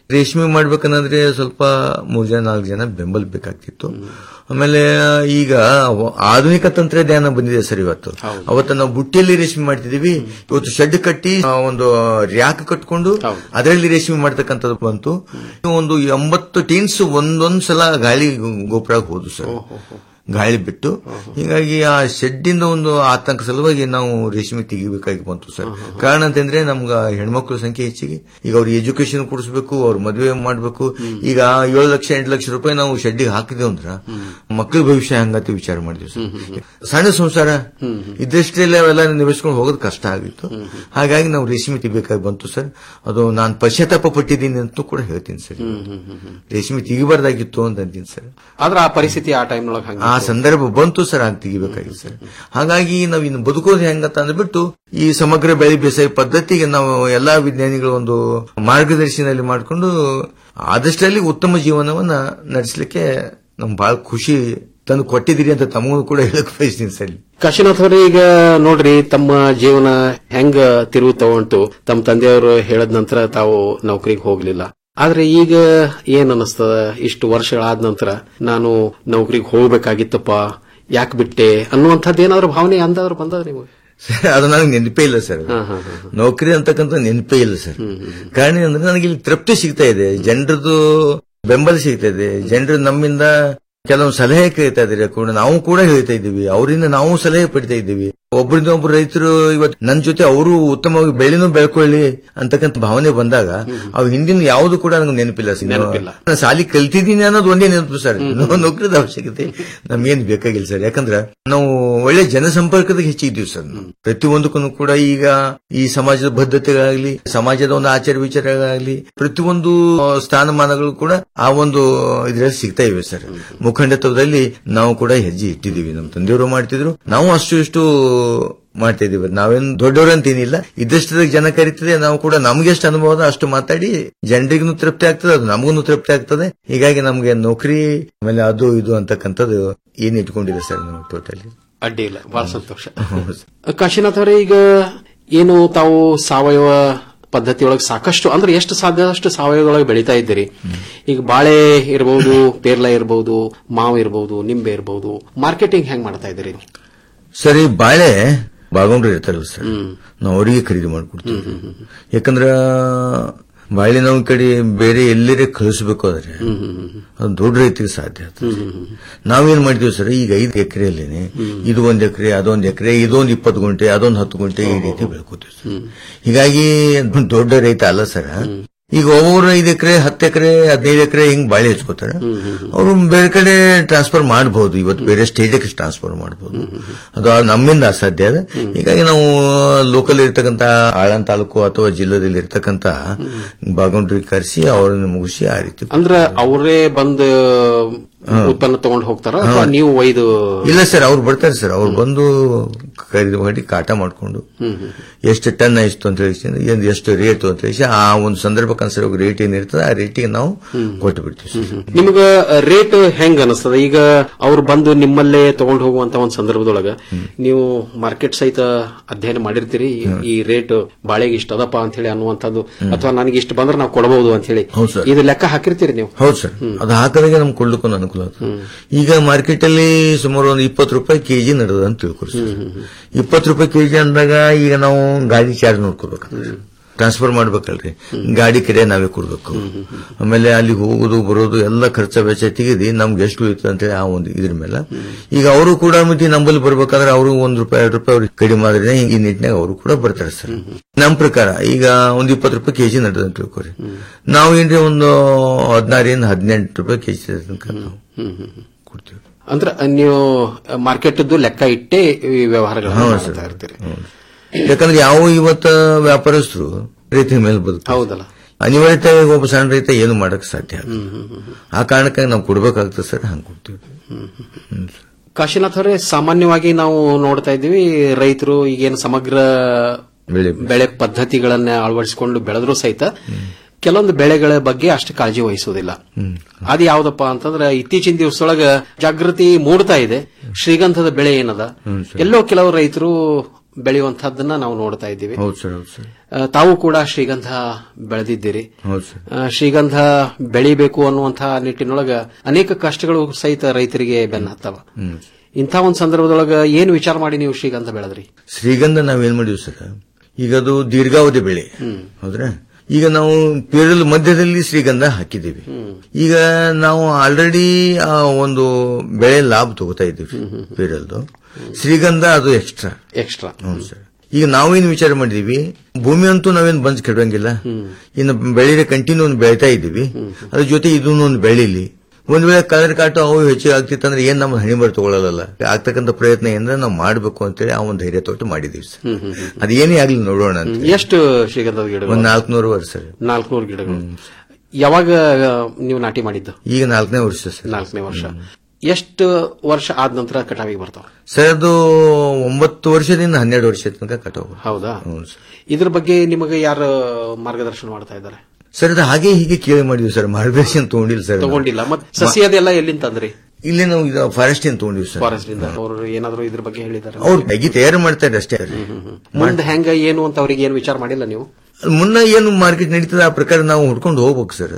ರೇಷ್ಮೆ ಮಾಡ್ಬೇಕನ್ನಂದ್ರೆ ಸ್ವಲ್ಪ ಮೂರ್ ಜನ ನಾಲ್ಕು ಜನ ಬೆಂಬಲ ಬೇಕಾಗ್ತಿತ್ತು ಆಮೇಲೆ ಈಗ ಅವ- ಆಧುನಿಕ ತಂತ್ರಜ್ಞಾನ ಬಂದಿದೆ ಸರ್ ಇವತ್ತು ಅವತ್ತು ನಾವು ಬುಟ್ಟಿಯಲ್ಲಿ ರೇಷ್ಮೆ ಮಾಡ್ತಿದೀವಿ ಇವತ್ತು ಶೆಡ್ ಕಟ್ಟಿ ಆ, ಒಂದು ರ್ಯಾಕ್ ಕಟ್ಕೊಂಡು ಅದರಲ್ಲಿ ರೇಷ್ಮೆ ಮಾಡ್ತಕ್ಕಂಥದ್ದು ಬಂತು ಒಂದು ಎಂಬತ್ತು ಟೀನ್ಸ್ ಒಂದೊಂದ್ ಸಲ ಗಾಳಿ ಗೊಬ್ಬರ ಹೋದು ಸರ್ ಗಾಳಿ ಬಿಟ್ಟು ಹೀಗಾಗಿ ಆ ಶೆಡ್ಡಿಂದ ಒಂದು ಆತಂಕ ಸಲುವಾಗಿ ನಾವು ರೇಷ್ಮೆ ತೆಗಿಬೇಕಾಗಿ ಬಂತು ಸರ್ ಕಾರಣ ಅಂತಂದ್ರೆ ನಮ್ಗ ಹೆಣ್ಮಕ್ಳ ಸಂಖ್ಯೆ ಹೆಚ್ಚಿಗೆ ಈಗ ಅವ್ರಿಗೆ ಎಜುಕೇಶನ್ ಕೊಡಿಸ್ಬೇಕು ಅವ್ರ ಮದುವೆ ಮಾಡ್ಬೇಕು ಈಗ ಏಳು ಲಕ್ಷ ಎಂಟು ಲಕ್ಷ ರೂಪಾಯಿ ನಾವು ಶೆಡ್ಡಿಗೆ ಹಾಕಿದೇವು ಅಂದ್ರ ಮಕ್ಕಳ ಭವಿಷ್ಯ ಹಂಗತಿ ವಿಚಾರ ಮಾಡಿದ್ವಿ ಸರ್ ಸಣ್ಣ ಸಂಸಾರ ಇದ್ದಷ್ಟೇ ಅವೆಲ್ಲ ನಿರ್ವಹಿಸ್ಕೊಂಡು ಹೋಗೋದು ಕಷ್ಟ ಆಗಿತ್ತು ಹಾಗಾಗಿ ನಾವು ರೇಷ್ಮೆ ತೆಗಿಬೇಕಾಗಿ ಬಂತು ಸರ್ ಅದು ನಾನು ಪಶ್ಚಾತ್ತಾಪ ಪಟ್ಟಿದ್ದೀನಿ ಅಂತೂ ಕೂಡ ಹೇಳ್ತೀನಿ ಸರ್ ರೇಷ್ಮೆ ತೆಗಿಬಾರ್ದಾಗಿತ್ತು ಅಂತ ಅಂತೀನಿ ಸರ್ ಆದ್ರೆ ಆ ಪರಿಸ್ಥಿತಿ ಆ ಟೈಮ್ ಒಳಗೆ ಹಂಗೆ ಆ ಸಂದರ್ಭ ಬಂತು ಸರ್ ಆಗ ತೆಗಿಬೇಕಾಗಿತ್ತು ಸರ್ ಹಾಗಾಗಿ ನಾವು ಇನ್ನು ಬದುಕೋದು ಹೆಂಗಂತ ಅಂದ್ಬಿಟ್ಟು ಈ ಸಮಗ್ರ ಬೆಳೆ ಬೇಸಾಯ ಪದ್ಧತಿಗೆ ನಾವು ಎಲ್ಲಾ ವಿಜ್ಞಾನಿಗಳ ಒಂದು ಮಾರ್ಗದರ್ಶನಲ್ಲಿ ಮಾಡಿಕೊಂಡು ಆದಷ್ಟರಲ್ಲಿ ಉತ್ತಮ ಜೀವನವನ್ನ ನಡೆಸಲಿಕ್ಕೆ ನಮ್ ಬಹಳ ಖುಷಿ ತಂದು ಕೊಟ್ಟಿದ್ದೀರಿ ಅಂತ ತಮಗೂ ಕೂಡ ಹೇಳಕ್ ಬಯಸ್ತೀನಿ ಸರ್ ಕಾಶಿನಾಥ್ ಅವರೇ ಈಗ ನೋಡ್ರಿ ತಮ್ಮ ಜೀವನ ಹೆಂಗ ತಿರುವು ತಗೊಂಡು ತಮ್ಮ ತಂದೆಯವರು ಹೇಳದ ನಂತರ ತಾವು ನೌಕರಿಗೆ ಹೋಗ್ಲಿಲ್ಲ ಆದ್ರೆ ಈಗ ಏನ್ ಅನಿಸ್ತದ ಇಷ್ಟು ವರ್ಷಗಳಾದ ನಂತರ ನಾನು ನೌಕರಿಗೆ ಹೋಗ್ಬೇಕಾಗಿತ್ತಪ್ಪ ಯಾಕೆ ಬಿಟ್ಟೆ ಅನ್ನುವಂಥದ್ದು ಏನಾದ್ರು ಭಾವನೆ ಅಂದಾದ್ರು ಬಂದದ ನಿಮಗೆ ಸರ್ ಅದು ನನಗೆ ನೆನಪೇ ಇಲ್ಲ ಸರ್ ನೌಕರಿ ಅಂತಕ್ಕಂಥ ನೆನಪೇ ಇಲ್ಲ ಸರ್ ಕಾರಣ ಅಂದ್ರೆ ನನಗೆ ಇಲ್ಲಿ ತೃಪ್ತಿ ಸಿಗ್ತಾ ಇದೆ ಜನರದು ಬೆಂಬಲ ಸಿಗ್ತಾ ಇದೆ ಜನರು ನಮ್ಮಿಂದ ಕೆಲವೊಂದು ಸಲಹೆ ಕೇಳ್ತಾ ಇದ್ದಾರೆ ಕೂಡ ನಾವು ಕೂಡ ಹೇಳ್ತಾ ಇದ್ದೀವಿ ಅವರಿಂದ ನಾವು ಸಲಹೆ ಪಡಿತಾ ಇದ್ದೀವಿ ಒಬ್ಬರಿಂದ ಒಬ್ರು ರೈತರು ಇವತ್ತು ನನ್ನ ಜೊತೆ ಅವರು ಉತ್ತಮವಾಗಿ ಬೆಳೆನೂ ಬೆಳ್ಕೊಳ್ಳಿ ಅಂತಕ್ಕಂಥ ಭಾವನೆ ಬಂದಾಗ ಅವು ಹಿಂದಿನ ಯಾವುದು ಕೂಡ ನನಗೆ ನೆನಪಿಲ್ಲ ಸರ್ ನೆನಪಿಲ್ಲ. ನಾನು ಸಾಲಿ ಕಲ್ತಿದ್ದೀನಿ ಅನ್ನೋದು ಒಂದೇ ನೆನಪು ಸರ್ ನೌಕರಿದ ಅವಶ್ಯಕತೆ ನಮ್ಗೇನ್ ಬೇಕಾಗಿಲ್ಲ ಸರ್ ಯಾಕಂದ್ರೆ ನಾವು ಒಳ್ಳೆ ಜನಸಂಪರ್ಕದ ಹೆಚ್ಚಿದ್ದೀವಿ ಸರ್ ನಾವು. ಪ್ರತಿಯೊಂದಕ್ಕೂ ಕೂಡ ಈಗ ಈ ಸಮಾಜದ ಬದ್ಧತೆಗಳಾಗ್ಲಿ ಸಮಾಜದ ಒಂದು ಆಚಾರ ವಿಚಾರಗಳಾಗ್ಲಿ ಪ್ರತಿಯೊಂದು ಆ, ಸ್ಥಾನಮಾನಗಳು ಕೂಡ ಆ ಒಂದು ಇದ್ರಲ್ಲಿ ಸಿಗ್ತಾ ಇವೆ ಸರ್ ಮುಖಂಡತ್ವದಲ್ಲಿ ನಾವು ಕೂಡ ಹೆಜ್ಜೆ ಇಟ್ಟಿದ್ದೀವಿ ನಮ್ಮ ತಂದೆಯವರು ಮಾಡ್ತಿದ್ರು ನಾವು ಅಷ್ಟು ಇಷ್ಟು ಮಾಡ್ತಾ ಇದೀವಿ ನಾವೇನು ದೊಡ್ಡವರಂತೇನಿಲ್ಲ ಇದ್ದಷ್ಟು ಜನ ಕರೀತದೆ ನಾವು ಕೂಡ ನಮ್ಗೆ ಎಷ್ಟು ಅನುಭವ ಅದ ಅಷ್ಟು ಮಾತಾಡಿ ಜನರಿಗೂ ತೃಪ್ತಿ ಆಗ್ತದೆ ಅದು ನಮಗೂ ತೃಪ್ತಿ ಆಗ್ತದೆ ಹೀಗಾಗಿ ನಮ್ಗೆ ನೌಕರಿ ಆಮೇಲೆ ಅದು ಇದು ಅಂತಕ್ಕಂಥದ್ದು ಏನ್ ಇಟ್ಕೊಂಡಿದೆ ಸರ್ ನಾವು ಟೋಟಲಿ ಅಡ್ಡಿ ಇಲ್ಲ ಬಹಳ ಸಂತೋಷ ಕಾಶಿನಾಥ್ ಅವರೇ ಈಗ ಏನು ತಾವು ಸಾವಯವ ಪದ್ಧತಿಯೊಳಗೆ ಸಾಕಷ್ಟು ಅಂದ್ರೆ ಎಷ್ಟು ಸಾಧ್ಯ ಅಷ್ಟು ಸಾವಯವದೊಳಗೆ ಬೆಳೀತಾ ಇದ್ದೀರಿ ಈಗ ಬಾಳೆ ಇರಬಹುದು ಪೇರ್ಲ ಇರಬಹುದು ಮಾವು ಇರಬಹುದು ನಿಂಬೆ ಇರಬಹುದು ಮಾರ್ಕೆಟಿಂಗ್ ಹೆಂಗ್ ಮಾಡ್ತಾ ಇದ್ದೀರಿ ಸರಿ ಬಾಳೆ ಬಾಗೊಂಡ್ರು ಇರ್ತಾರಲ್ಲ ಸರ್ ನಾವು ಅವರಿಗೆ ಖರೀದಿ ಮಾಡ್ಕೊಡ್ತೀವಿ ಯಾಕಂದ್ರ ಬಾಳೆ ನಾವು ಈ ಕಡೆ ಬೇರೆ ಎಲ್ಲರೇ ಕಳಿಸ್ಬೇಕು ಆದ್ರೆ ಅದು ದೊಡ್ಡ ರೈತರಿಗೆ ಸಾಧ್ಯ ಆಗ್ತದೆ ನಾವೇನ್ ಮಾಡ್ತೀವಿ ಸರ್ ಈಗ ಐದು ಎಕರೆಯಲ್ಲೇನೆ ಇದು ಒಂದ್ ಎಕರೆ ಅದೊಂದ್ ಎಕರೆ ಇದೊಂದು ಇಪ್ಪತ್ತು ಗುಂಟೆ ಅದೊಂದು ಹತ್ತು ಗುಂಟೆ ಈ ರೀತಿ ಬೆಳ್ಕೋತೀವಿ ಸರ್ ಹೀಗಾಗಿ ದೊಡ್ಡ ರೈತ ಅಲ್ಲ ಸರ್ ಈಗ ಒಬ್ಬೊಬ್ರು ಐದು ಎಕರೆ ಹತ್ತು ಎಕರೆ ಹದಿನೈದು ಎಕರೆ ಹಿಂಗ್ ಬಾಳೆ ಹಚ್ಕೋತಾರೆ ಅವರು ಬೇರೆ ಕಡೆ ಟ್ರಾನ್ಸ್ಫರ್ ಮಾಡಬಹುದು ಇವತ್ತು ಬೇರೆ ಸ್ಟೇಟ್ಗೆ ಟ್ರಾನ್ಸ್ಫರ್ ಮಾಡಬಹುದು ಅದು ನಮ್ಮಿಂದ ಅಸಾಧ್ಯ ಅದ ಹೀಗಾಗಿ ನಾವು ಲೋಕಲ್ ಇರ್ತಕ್ಕಂತ ಆಳನ್ ತಾಲೂಕು ಅಥವಾ ಜಿಲ್ಲೆದಲ್ಲಿ ಇರ್ತಕ್ಕಂತ ಬಾಗೌಂಡ್ರಿಗೆ ಕರೆಸಿ ಅವರನ್ನು ಮುಗಿಸಿ ಆ ರೀತಿ ಅಂದ್ರ ಅವರೇ ಬಂದು ಉತ್ಪನ್ನ ತಗೊಂಡು ಹೋಗ್ತಾರ ಅಥವಾ ನೀವು ಒಯ್ದು ಇಲ್ಲ ಸರ್ ಅವ್ರು ಬರ್ತಾರೆ ಸರ್ ಅವ್ರು ಬಂದು ಖರೀದಿ ಮಾಡಿ ಕಾಟ ಮಾಡ್ಕೊಂಡು ಎಷ್ಟು ಟನ್ ಎಷ್ಟು ಅಂತ ಹೇಳಿ ಏನ್ ಎಷ್ಟು ರೇಟ್ ಅಂತ ಹೇಳಿ ಆ ಒಂದು ಸಂದರ್ಭಕ್ಕನುಸಾರ ರೇಟ್ ಏನಿರ್ತದೆ ಆ ರೇಟಿಗೆ ನಾವು ಕೊಟ್ಟು ಬಿಡ್ತೀವಿ ಸರ್ ನಿಮ್ಗ ರೇಟ್ ಹೆಂಗ್ ಅನಿಸ್ತದ ಈಗ ಅವ್ರು ಬಂದು ನಿಮ್ಮಲ್ಲೇ ತಗೊಂಡು ಹೋಗುವಂತ ಒಂದು ಸಂದರ್ಭದೊಳಗ ನೀವು ಮಾರ್ಕೆಟ್ ಸಹಿತ ಅಧ್ಯಯನ ಮಾಡಿರ್ತೀರಿ ಈ ರೇಟ್ ಬಾಳೆಗೆ ಇಷ್ಟ ಅದಪ್ಪ ಅಂತ ಹೇಳಿ ಅನ್ನುವಂಥದ್ದು ಅಥವಾ ನನಗೆ ಇಷ್ಟು ಬಂದ್ರೆ ನಾವು ಕೊಡಬಹುದು ಅಂತ ಹೇಳಿ ಹೌದು ಸರ್. ಇದು ಲೆಕ್ಕ ಹಾಕಿರ್ತೀರಿ ನೀವು ಹೌದು ಸರ್ ಅದು ಹಾಕಿದಾಗ ನಮ್ಗೆ ಕೊಳ್ಳಕ್ಕೂ ಅನುಕೂಲ ಆಗ್ತದೆ ಈಗ ಮಾರ್ಕೆಟ್ ಅಲ್ಲಿ ಸುಮಾರು ಒಂದು ಇಪ್ಪತ್ತು ರೂಪಾಯಿ ಕೆಜಿ ನಡೆದ ಅಂತ ತಿಳ್ಕೊರಿ ಸರ್ ಇಪ್ಪತ್ತು ರೂಪಾಯಿ ಕೆಜಿ ಅಂದಾಗ ಈಗ ನಾವು ಗಾಡಿ ಚಾರ್ಜ್ ನೋಡ್ಕೋಬೇಕಂದ್ರೆ ಟ್ರಾನ್ಸ್ಫರ್ ಮಾಡ್ಬೇಕಲ್ರಿ ಗಾಡಿ ಕಡೆ ನಾವೇ ಕೊಡ್ಬೇಕು ಆಮೇಲೆ ಅಲ್ಲಿ ಹೋಗೋದು ಬರೋದು ಎಲ್ಲ ಖರ್ಚ ವೆಚ್ಚ ತೆಗೆದು ನಮ್ಗೆ ಎಷ್ಟು ಉಳಿತದೆ ಅಂತೇಳಿ ಆ ಒಂದು ಇದ್ರ ಮೇಲೆ ಈಗ ಅವರು ಕೂಡ ಮಿತಿ ನಂಬಲ್ಲಿ ಬರ್ಬೇಕಾದ್ರೆ ಅವರು ಒಂದ್ ರೂಪಾಯಿ ಎರಡು ರೂಪಾಯಿ ಅವ್ರಿಗೆ ಕಡಿಮೆ ಆದ್ರೆ ಈ ನಿಟ್ಟಿನಾಗ ಅವರು ಕೂಡ ಬರ್ತಾರೆ ಸರ್ ನಮ್ ಪ್ರಕಾರ ಈಗ ಒಂದ್ ಇಪ್ಪತ್ತು ರೂಪಾಯಿ ಕೆಜಿ ನಡೆದ ಅಂತ ತಿಳ್ಕೊರಿ ನಾವು ಏನ್ರಿ ಒಂದು ಹದಿನಾರಿಂದ ಹದಿನೆಂಟು ರೂಪಾಯಿ ಕೆಜಿ ತನಕ ನಾವು ಕೊಡ್ತೀವಿ ಅಂದ್ರ ನೀವು ಮಾರ್ಕೆಟ್ ಲೆಕ್ಕ ಇಟ್ಟೇ ಈ ವ್ಯವಹಾರಗಳನ್ನ ಹೌದು ಮಾಡ್ತಾ ಸರ್. ಇರ್ತೀರಿ ಯಾಕಂದ್ರೆ ಯಾವ ಇವತ್ತ ವ್ಯಾಪಾರಸ್ಥರು ರೈತರ ಮೇಲೆ ಬದುಕ ಹೌದಲ್ಲ ಅನಿವಾರ್ಯತೆಯಾಗಿ ಒಬ್ಬ ಸಣ್ಣ ರೈತ ಏನು ಮಾಡಕ್ ಸಾಧ್ಯ ಆಗಲ್ಲ. ಆ ಕಾರಣಕ್ಕಾಗಿ ನಾವು ಕೊಡ್ಬೇಕಾಗ್ತದೆ ಸರ್ ಹಂಗೆ ಕೊಡ್ತೀವಿ ಕಾಶಿನಾಥ್ ಅವರೇ ಸಾಮಾನ್ಯವಾಗಿ ನಾವು ನೋಡ್ತಾ ಇದ್ದೀವಿ ರೈತರು ಈಗೇನು ಸಮಗ್ರ ಬೆಳೆ ಬೆಳೆ ಪದ್ಧತಿಗಳನ್ನ ಅಳವಡಿಸಿಕೊಂಡು ಬೆಳೆದ್ರು ಸಹಿತ ಕೆಲವೊಂದು ಬೆಳೆಗಳ ಬಗ್ಗೆ ಅಷ್ಟು ಕಾಳಜಿ ವಹಿಸೋದಿಲ್ಲ ಅದು ಯಾವ್ದಪ್ಪ ಅಂತಂದ್ರೆ ಇತ್ತೀಚಿನ ದಿವಸದೊಳಗ ಜಾಗೃತಿ ಮೂಡ್ತಾ ಇದೆ ಶ್ರೀಗಂಧದ ಬೆಳೆ ಏನದ ಎಲ್ಲೋ ಕೆಲವು ರೈತರು ಬೆಳೆಯುವಂತಹದ್ದನ್ನ ನಾವು ನೋಡ್ತಾ ಇದ್ದೀವಿ ಹೌದು ಸರ್ ಹೌದು ಸರ್ ಆ, ತಾವು ಕೂಡ ಶ್ರೀಗಂಧ ಬೆಳೆದಿದ್ದೀರಿ ಹೌದು ಸರ್ ಆ, ಶ್ರೀಗಂಧ ಬೆಳಿಬೇಕು ಅನ್ನುವಂತಹ ನಿಟ್ಟಿನೊಳಗ ಅನೇಕ ಕಷ್ಟಗಳು ಸಹಿತ ರೈತರಿಗೆ ಬೆನ್ನ ಹತ್ತವ ಹ್ಮ್ ಇಂಥ ಒಂದು ಸಂದರ್ಭದೊಳಗ ಏನು ವಿಚಾರ ಮಾಡಿ ನೀವು ಶ್ರೀಗಂಧ ಬೆಳೆದ್ರಿ ಶ್ರೀಗಂಧ ನಾವೇನ್ ಮಾಡಿವಿ ಸರ್ ಈಗ ಅದು ದೀರ್ಘಾವಧಿ ಬೆಳೆ ಹೌದ್ರಾ ಈಗ ನಾವು ಪೇರಲ್ ಮಧ್ಯದಲ್ಲಿ ಶ್ರೀಗಂಧ ಹಾಕಿದ್ದೀವಿ ಈಗ ನಾವು ಆಲ್ರೆಡಿ ಆ ಒಂದು ಬೆಳೆ ಲಾಭ ತಗೋತಾ ಇದ್ದೀವಿ ಪೇರಲ್ದು ಶ್ರೀಗಂಧ ಅದು ಎಕ್ಸ್ಟ್ರಾ ಎಕ್ಸ್ಟ್ರಾ ಹೌದು ಸರ್ ಈಗ ನಾವೇನು ವಿಚಾರ ಮಾಡಿದೀವಿ ಭೂಮಿ ಅಂತೂ ನಾವೇನು ಬಂದ್ ಕೆಡವಂಗಿಲ್ಲ ಇನ್ನು ಬೆಳೆಯ ಕಂಟಿನ್ಯೂ ಒಂದು ಬೆಳಿತಾ ಇದ್ದೀವಿ ಅದ್ರ ಜೊತೆ ಇದನ್ನು ಒಂದು ಬೆಳಿಲಿ ಒಂದ್ ವೇಳೆ ಕಲರ್ ಕಾಟು ಅವು ಹೆಚ್ಚಿಗೆ ಆಗ್ತಿತ್ತಂದ್ರೆ ಏನ್ ನಮ್ಮ ಹಣಿ ಬರ್ ತಗೊಳ್ಳಲ್ಲ ಆಗ್ತಕ್ಕಂಥ ಪ್ರಯತ್ನ ಏನಂದ್ರೆ ನಾವು ಮಾಡಬೇಕು ಅಂತೇಳಿ ಆ ಒಂದು ಧೈರ್ಯ ತೊಟ್ಟು ಮಾಡಿದೀವಿ ಸರ್ ಅದೇನೇ ಆಗ್ಲಿ ನೋಡೋಣ ಅಂತ ಎಷ್ಟು ಶ್ರೀಗಂಧದ ಗಿಡಗಳು ಒಂದ್ ನಾಲ್ಕುನೂರು ವರ್ಷ ಸರ್ ನಾಲ್ಕುನೂರು ಗಿಡಗಳು ಯಾವಾಗ ಆ, ನೀವು ನಾಟಿ ಮಾಡಿದ್ದು ಈಗ ನಾಲ್ಕನೇ ವರ್ಷ ಸರ್ ನಾಲ್ಕನೇ ವರ್ಷ ಎಷ್ಟು ವರ್ಷ ಆದ ನಂತರ ಕಟಾವಿಗೆ ಬರ್ತಾವ ಸರ್ ಅದು ಒಂಬತ್ತು ವರ್ಷದಿಂದ ಹನ್ನೆರಡು ವರ್ಷ ತನಕ ಕಟಾವು ಹೌದಾ ಇದ್ರ ಬಗ್ಗೆ ನಿಮಗೆ ಯಾರು ಮಾರ್ಗದರ್ಶನ ಮಾಡ್ತಾ ಇದ್ದಾರೆ ಸರ್ ಅದು ಹಾಗೆ ಹೀಗೆ ಕೇಳಿ ಮಾಡಿದ್ವಿ ಸರ್ ಮಾರ್ಗದರ್ಶನ ತಗೊಂಡಿಲ್ಲ ಸರ್ ನಾವು. ತಗೊಂಡಿಲ್ಲ ಮತ್ತೆ ಸಸಿ ಅದೆಲ್ಲ ಎಲ್ಲಿಂದ ತಂದ್ರಿ ಇಲ್ಲೇ ನಾವು ಇದು ಫಾರೆಸ್ಟ್ ಏನ್ ತಗೊಂಡಿವಿ ಸರ್ ಫಾರೆಸ್ಟ್ ಇಂದ ಅವರು ಏನಾದ್ರು ಇದ್ರ ಬಗ್ಗೆ ಹೇಳಿದ್ದಾರೆ ಅವ್ರು ತೆಗಿ ತಯಾರು ಮಾಡ್ತಾರೆ ಅಷ್ಟೇ ಮುಂದೆ ಹೆಂಗ ಏನು ಅಂತ ಅವ್ರಿಗೆ ಏನು ವಿಚಾರ ಮಾಡಿಲ್ಲ ನೀವು ಅಲ್ಲಿ ಮುನ್ನ ಏನು ಮಾರ್ಕೆಟ್ ನಡೀತದೆ ಆ ಪ್ರಕಾರ ನಾವು ಹುಡ್ಕೊಂಡು ಹೋಗ್ಬೇಕು ಸರ್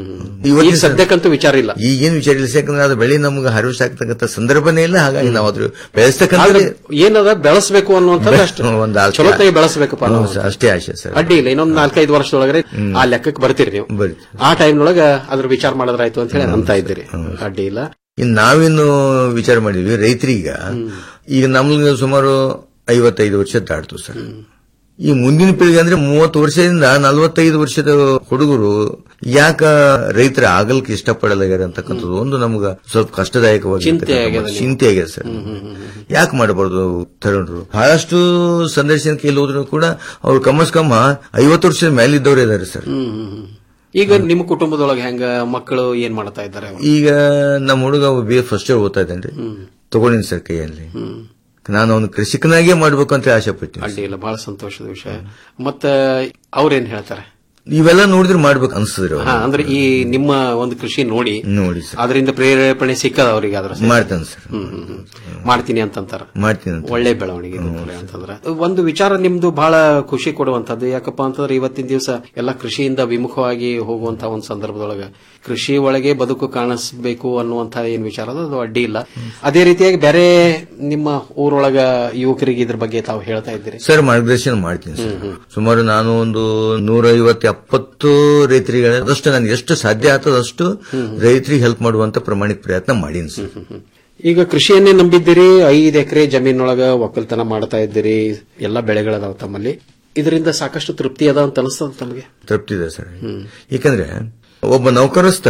ಈಗ ಸದ್ಯಕ್ಕಂತೂ ವಿಚಾರ ಇಲ್ಲ ಈಗೇನು ವಿಚಾರ ಇಲ್ಲ ಯಾಕಂದ್ರೆ ಅದು ಬೆಳೆ ನಮ್ಗೆ ಹಾರ್ವೆಸ್ಟ್ ಆಗ್ತಕ್ಕಂಥ ಸಂದರ್ಭನೇ ಇಲ್ಲ ಹಾಗಾಗಿ ನಾವು ಅದ್ರ ಬೆಳೆಸ್ತಕ್ಕಂಥ ಆದ್ರೆ ಏನದ ಬೆಳೆಸಬೇಕು ಅನ್ನುವಂಥದ್ದು ಅಷ್ಟು ಒಂದು ಆಸೆ. ಚಲೋತ್ತಾಗಿ ಬೆಳೆಸಬೇಕಪ್ಪ ಹೌದು ಸರ್, ಅಷ್ಟೇ ಆಶೆ ಸರ್ ಅಡ್ಡಿ ಇಲ್ಲ ಇನ್ನೊಂದು ನಾಲ್ಕೈದು ವರ್ಷದೊಳಗಡೆ ಆ ಲೆಕ್ಕಕ್ಕೆ ಬರ್ತೀರಿ ನೀವು ಬರೀ ಆ ಟೈಮ್ನೊಳಗ ಅದ್ರ ವಿಚಾರ ಮಾಡಿದ್ರಾಯ್ತು ಅಂತ ಹೇಳಿ ಅಂತ ಇದ್ದೀರಿ ಅಡ್ಡಿ ಇಲ್ಲ ಇನ್ನು ನಾವೇನು ವಿಚಾರ ಮಾಡಿದ್ವಿ ರೈತರೀಗ ಈಗ ನಮ್ಗೆ ಸುಮಾರು ಐವತ್ತೈದು ವರ್ಷ ದಾಟ್ತು ಸರ್ ಈ ಮುಂದಿನ ಪೀಳಿಗೆ ಅಂದ್ರೆ ಮೂವತ್ತು ವರ್ಷದಿಂದ ನಲವತ್ತೈದು ವರ್ಷದ ಹುಡುಗರು ಯಾಕ ರೈತರ ಆಗಲ್ಕೆ ಇಷ್ಟಪಡಲಾಗ್ಯಾರ ಅಂತಕ್ಕಂಥದ್ದು ಒಂದು ನಮ್ಗ ಸ್ವಲ್ಪ ಕಷ್ಟದಾಯಕವಾಗಿ ಚಿಂತೆ ಆಗ್ಯದ ನಿಮ್ಗೆ. ಚಿಂತೆ ಆಗ್ಯದ ಸರ್ ಯಾಕೆ ಮಾಡಬಾರ್ದು ತರುಣರು ಬಹಳಷ್ಟು ಸಂದರ್ಶನ ಕೇಳಿ ಹೋದ್ರು ಕೂಡ ಅವ್ರು ಕಮ್ಮಸ್ ಕಮ್ಮ ಐವತ್ತು ವರ್ಷದ ಮೇಲಿದ್ದವ್ರು ಇದಾರೆ ಸರ್ ಹ್ಮ್ ಹ್ಮ್, ಹ್ಮ್. ಈಗ ನಿಮ್ಮ ಕುಟುಂಬದೊಳಗೆ ಹೆಂಗ ಮಕ್ಕಳು ಏನ್ ಮಾಡ್ತಾ ಇದ್ದಾರೆ ಅವ್ರು? ಈಗ ನಮ್ಮ ಹುಡುಗ ಬಿ ಎ ಫಸ್ಟ್ ಇಯರ್ ಓದ್ತಾ ಇದ್ದಾನ್ರಿ ತಗೊಂಡಿನಿ ಸರ್ ಕೈಯಲ್ಲಿ ನಾನು ಅವನು ಕೃಷಿಕನಾಗೇ ಮಾಡ್ಬೇಕು ಅಂತ ಆಸೆ ಪಟ್ಟಿನಿ ಅಡ್ಡಿ ಇಲ್ಲ ಬಹಳ ಸಂತೋಷದ ವಿಷಯ ಮತ್ತ ಅವ್ರೇನ್ ಹೇಳ್ತಾರೆ ಇವೆಲ್ಲ ನೋಡಿದ್ರೆ ಮಾಡ್ಬೇಕು ಅನ್ಸ್ತದ್ರಿ ಅವ್ರು. ಹಾ ಅಂದ್ರೆ ಈ ನಿಮ್ಮ ಒಂದು ಕೃಷಿ ನೋಡಿ ನೋಡಿ ಸರ್ ಅದರಿಂದ ಪ್ರೇರೇಪಣೆ ಸಿಕ್ಕದ ಅವರಿಗೆ ಅದ್ರ ಸಹಿತ. ಮಾಡ್ತಾನೆ ಸರ್ ಹ್ಮ್, ಹ್ಮ್, ಹ್ಮ್. ಮಾಡ್ತೀನಿ ಅಂತಂತಾರ ಮಾಡ್ತೀನಿ ಅಂತ ಒಳ್ಳೆ ಬೆಳವಣಿಗೆ ಇದು ಕೂಡ ಅಂತಂದ್ರೆ ಒಂದು ವಿಚಾರ ನಿಮ್ದು ಬಹಳ ಖುಷಿ ಕೊಡುವಂತದ್ದು ಯಾಕಪ್ಪ ಅಂತಂದ್ರೆ ಇವತ್ತಿನ ದಿವಸ ಎಲ್ಲ ಕೃಷಿಯಿಂದ ವಿಮುಖವಾಗಿ ಹೋಗುವಂತ ಒಂದು ಸಂದರ್ಭದೊಳಗ ಕೃಷಿ ಒಳಗೆ ಬದುಕು ಕಾಣಿಸ್ಬೇಕು ಅನ್ನುವಂತ ಏನ್ ವಿಚಾರ ಅದ ಅದು ಅಡ್ಡಿ ಇಲ್ಲ ಅದೇ ರೀತಿಯಾಗಿ ಬೇರೆ ನಿಮ್ಮ ಊರೊಳಗ ಯುವಕರಿಗೆ ಇದ್ರ ಬಗ್ಗೆ ತಾವು ಹೇಳ್ತಾ ಇದ್ದೀರಿ ಸರ್ ಮಾರ್ಗದರ್ಶನ ಮಾಡ್ತೀನಿ ಸರ್ ಸುಮಾರು ನಾನು ಒಂದು ನೂರ ಐವತ್ತು ಎಪ್ಪತ್ತು ರೈತರಿಗೆ ಅದಷ್ಟು ನನಗೆ ಎಷ್ಟು ಸಾಧ್ಯ ಆಗ್ತದಷ್ಟು ರೈತರಿಗೆ ಹೆಲ್ಪ್ ಮಾಡುವಂತ ಪ್ರಾಮಾಣಿಕ ಪ್ರಯತ್ನ ಮಾಡೀನಿ ಸರ್ ಈಗ ಕೃಷಿಯನ್ನೇ ನಂಬಿದ್ದೀರಿ ಐದು ಎಕರೆ ಜಮೀನೊಳಗ ಒಕ್ಕಲ್ತನ ಮಾಡ್ತಾ ಇದ್ದೀರಿ ಎಲ್ಲ ಬೆಳೆಗಳದಾವ ತಮ್ಮಲ್ಲಿ ಇದರಿಂದ ಸಾಕಷ್ಟು ತೃಪ್ತಿ ಅದ ಅಂತ ಅನಿಸ್ತದ ತಮಗೆ ತೃಪ್ತಿದೆ ಸರ್ ಯಾಕಂದ್ರೆ ಒಬ್ಬ ನೌಕರಸ್ಥ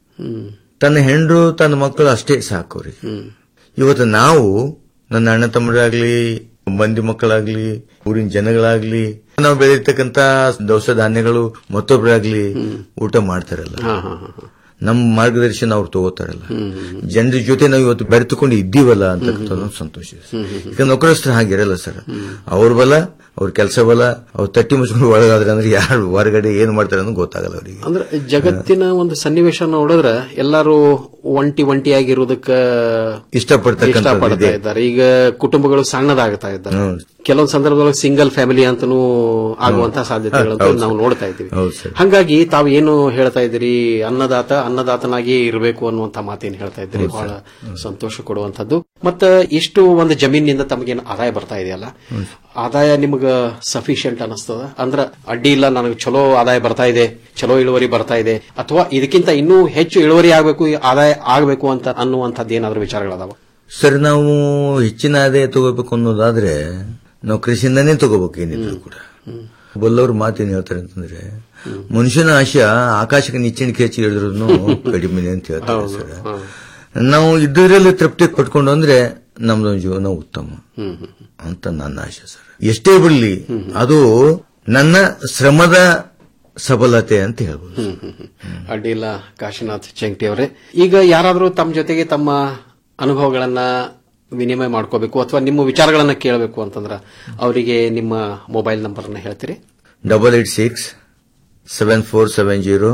ತನ್ನ ಹೆಂಡ್ರು ತನ್ನ ಮಕ್ಕಳು ಅಷ್ಟೇ ಸಾಕು ಅವ್ರಿಗೆ ಇವತ್ತು ನಾವು ನನ್ನ ಅಣ್ಣ ತಮ್ಮರಾಗ್ಲಿ ಮಂದಿ ಮಕ್ಕಳಾಗ್ಲಿ ಊರಿನ ಜನಗಳಾಗ್ಲಿ ನಾವು ಬೆಳೀತಕ್ಕಂತ ದವಸ ಧಾನ್ಯಗಳು ಮತ್ತೊಬ್ಬರಾಗ್ಲಿ ಊಟ ಮಾಡ್ತಾರಲ್ಲ ನಮ್ಮ ಮಾರ್ಗದರ್ಶನ ಅವ್ರು ತಗೋತಾರಲ್ಲ ಜನರ ಜೊತೆ ನಾವು ಇವತ್ತು ಬೆರೆತುಕೊಂಡು ಇದ್ದೀವಲ್ಲ ಅಂತಕ್ಕಂಥ ಸಂತೋಷ ಇದೆ ಸರ್. ಈಗ ನೌಕರಸ್ಥರು ಹಾಗಿರಲ್ಲ ಸರ್ ಅವ್ರ ಬಲ ಅವ್ರ ಕೆಲಸ ಬಲ ಅವ್ರ ತಟ್ಟಿ ಮುಚ್ಕೊಂಡು ಒಳಗಾದ್ರೆ ಅಂದ್ರೆ ಯಾರು ಹೊರಗಡೆ ಏನ್ ಮಾಡ್ತಾರೆ ಅನ್ನೋದು ಗೊತ್ತಾಗಲ್ಲ ಅವರಿಗೆ ಅಂದ್ರೆ ಜಗತ್ತಿನ ಒಂದು ಸನ್ನಿವೇಶ ನೋಡಿದ್ರೆ ಎಲ್ಲರೂ ಒಂಟಿ ಒಂಟಿಯಾಗಿರೋದಕ್ಕ ಇಷ್ಟಪಡ್ತಕ್ಕಂಥದ್ದು ಇಷ್ಟಪಡ್ತಾ ಇದೆ. ಇದ್ದಾರೆ ಈಗ ಕುಟುಂಬಗಳು ಸಣ್ಣದಾಗ್ತಾ ಇದ್ದಾರೆ ಕೆಲವೊಂದು ಸಂದರ್ಭದೊಳಗೆ ಸಿಂಗಲ್ ಫ್ಯಾಮಿಲಿ ಅಂತಾನೂ ಆಗುವಂತ ಸಾಧ್ಯತೆಗಳಂತೂ ಹೌದು ನಾವು ಸರ್. ನೋಡ್ತಾ ಇದ್ದೀವಿ ಹೌದು ಸರ್ ಹಂಗಾಗಿ ತಾವು ಏನು ಹೇಳ್ತಾ ಇದ್ದೀರಿ ಅನ್ನದಾತ ಅನ್ನದಾತನಾಗಿ ಇರಬೇಕು ಅನ್ನುವಂತ ಮಾತೇನು ಹೇಳ್ತಾ ಇದ್ದೀರಿ ಹೌದು ಬಹಳ ಸರ್. ಸಂತೋಷ ಕೊಡುವಂತದ್ದು ಮತ್ತ ಇಷ್ಟು ಒಂದು ಜಮೀನಿನಿಂದ ತಮಗೇನು ಆದಾಯ ಬರ್ತಾ ಇದೆಯಲ್ಲ ಆದಾಯ ನಿಮಗ ಸಫಿಶಿಯಂಟ್ ಅನಿಸ್ತದ ಅಂದ್ರ ಅಡ್ಡಿ ಇಲ್ಲ ನನಗೆ ಚಲೋ ಆದಾಯ ಬರ್ತಾ ಇದೆ ಚಲೋ ಇಳುವರಿ ಬರ್ತಾ ಇದೆ ಅಥವಾ ಇದಕ್ಕಿಂತ ಇನ್ನೂ ಹೆಚ್ಚು ಇಳುವರಿ ಆಗಬೇಕು ಆದಾಯ ಆಗಬೇಕು ಅಂತ ಅನ್ನುವಂಥದ್ದು ಏನಾದ್ರೂ ವಿಚಾರಗಳದಾವ ಸರ್ ನಾವು ಹೆಚ್ಚಿನ ಆದಾಯ ತಗೋಬೇಕು ಅನ್ನೋದಾದ್ರೆ ನಾವು ಕೃಷಿಯಿಂದನೇ ತಗೋಬೇಕು ಏನಿದ್ರು ಕೂಡ ಬಲ್ಲವ್ರ ಮಾತೇನು ಹೇಳ್ತಾರೆ ಅಂತಂದ್ರೆ ಮನುಷ್ಯನ ಆಶಯ ಆಕಾಶಕ್ಕೆ ನಿಚ್ಚಣಿಕೆ ಹೆಚ್ಚಿ ಹಿಡಿದ್ರು ಕಡಿಮೆ ಅಂತ ಹೇಳ್ತಾರೆ ಸರ್ ನಾವು ಇದ್ದರಲ್ಲಿ ತೃಪ್ತಿ ಪಟ್ಕೊಂಡು ಅಂದ್ರೆ ನಮ್ದು ಜೀವನ ಉತ್ತಮ ಅಂತ ನನ್ನ ಆಶೆ ಸರ್ ಎಷ್ಟೇ ಬಿಡ್ಲಿ ಅದು ನನ್ನ ಶ್ರಮದ ಸಬಲತೆ ಅಂತ ಹೇಳ್ಬೋದು ಅಡ್ಡಿಲ್ಲ ಕಾಶಿನಾಥ್ ಚೆಂಕ್ಟಿ ಅವರೇ ಈಗ ಯಾರಾದರೂ ತಮ್ಮ ಜೊತೆಗೆ ತಮ್ಮ ಅನುಭವಗಳನ್ನ ವಿನಿಮಯ ಮಾಡ್ಕೋಬೇಕು ಅಥವಾ ನಿಮ್ಮ ವಿಚಾರಗಳನ್ನ ಕೇಳಬೇಕು ಅಂತಂದ್ರ ಅವರಿಗೆ ನಿಮ್ಮ ಮೊಬೈಲ್ ನಂಬರ್ನ ಹೇಳ್ತೀರಿ double eight six seven four seven zero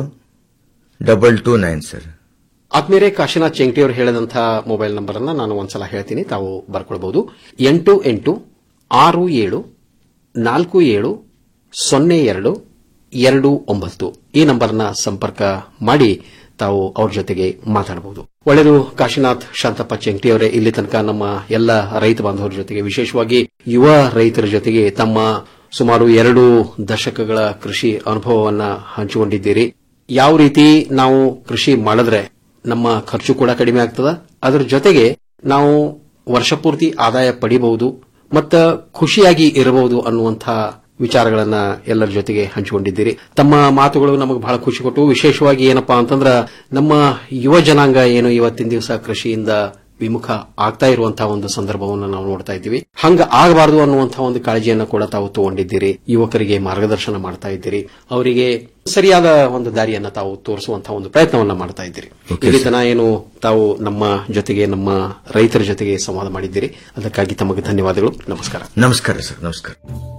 double two nine sir ಆತ್ಮೀಯರೇ ಕಾಶಿನಾಥ್ ಚೆಂಕ್ಟಿ ಅವರು ಹೇಳಿದಂತಹ ಮೊಬೈಲ್ ನಂಬರ್ ಅನ್ನ ನಾನು ಒಂದ್ಸಲ ಹೇಳ್ತೀನಿ ತಾವು ಬರ್ಕೊಳ್ಬಹುದು ಎಂಟು ಎಂಟು ಆರು ಏಳು ನಾಲ್ಕು ಏಳು ಸೊನ್ನೆ ಎರಡು ಎರಡು ಒಂಬತ್ತು ಈ ನಂಬರ್ನ ಸಂಪರ್ಕ ಮಾಡಿ ತಾವು ಅವ್ರ ಜೊತೆಗೆ ಮಾತಾಡಬಹುದು ಒಳ್ಳೆಯದು ಕಾಶಿನಾಥ್ ಶಾಂತಪ್ಪ ಚೆಂಟಿ ಅವರೇ ಇಲ್ಲಿ ತನಕ ನಮ್ಮ ಎಲ್ಲ ರೈತ ಬಾಂಧವರ ಜೊತೆಗೆ ವಿಶೇಷವಾಗಿ ಯುವ ರೈತರ ಜೊತೆಗೆ ತಮ್ಮ ಸುಮಾರು ಎರಡು ದಶಕಗಳ ಕೃಷಿ ಅನುಭವವನ್ನ ಹಂಚಿಕೊಂಡಿದ್ದೀರಿ ಯಾವ ರೀತಿ ನಾವು ಕೃಷಿ ಮಾಡಿದ್ರೆ ನಮ್ಮ ಖರ್ಚು ಕೂಡ ಕಡಿಮೆ ಆಗ್ತದ ಅದರ ಜೊತೆಗೆ ನಾವು ವರ್ಷಪೂರ್ತಿ ಆದಾಯ ಪಡಿಬಹುದು ಮತ್ತ ಖುಷಿಯಾಗಿ ಇರಬಹುದು ಅನ್ನುವಂಥ ವಿಚಾರಗಳನ್ನ ಎಲ್ಲರ ಜೊತೆಗೆ ಹಂಚಿಕೊಂಡಿದ್ದೀರಿ ತಮ್ಮ ಮಾತುಗಳು ನಮಗೆ ಬಹಳ ಖುಷಿ ಕೊಟ್ಟು ವಿಶೇಷವಾಗಿ ಏನಪ್ಪಾ ಅಂತಂದ್ರ ನಮ್ಮ ಯುವ ಜನಾಂಗ ಏನು ಇವತ್ತಿನ ದಿವಸ ಕೃಷಿಯಿಂದ ವಿಮುಖ ಆಗ್ತಾ ಇರುವಂತಹ ಒಂದು ಸಂದರ್ಭವನ್ನು ನಾವು ನೋಡ್ತಾ ಇದ್ದೀವಿ ಹಂಗ ಆಗಬಾರದು ಅನ್ನುವಂತಹ ಒಂದು ಕಾಳಜಿಯನ್ನ ಕೂಡ ತಾವು ತಗೊಂಡಿದ್ದೀರಿ ಯುವಕರಿಗೆ ಮಾರ್ಗದರ್ಶನ ಮಾಡ್ತಾ ಇದ್ದೀರಿ ಅವರಿಗೆ ಸರಿಯಾದ ಒಂದು ದಾರಿಯನ್ನ ತಾವು ತೋರಿಸುವಂತಹ ಒಂದು ಪ್ರಯತ್ನವನ್ನ ಮಾಡ್ತಾ ಇದ್ದೀರಿ ಇಲ್ಲಿ ತನ ಏನು ತಾವು ನಮ್ಮ ಜೊತೆಗೆ ನಮ್ಮ ರೈತರ ಜೊತೆಗೆ ಸಂವಾದ ಮಾಡಿದ್ದೀರಿ ಅದಕ್ಕಾಗಿ ತಮಗೆ ಧನ್ಯವಾದಗಳು ನಮಸ್ಕಾರ ನಮಸ್ಕಾರ ಸರ್ ನಮಸ್ಕಾರ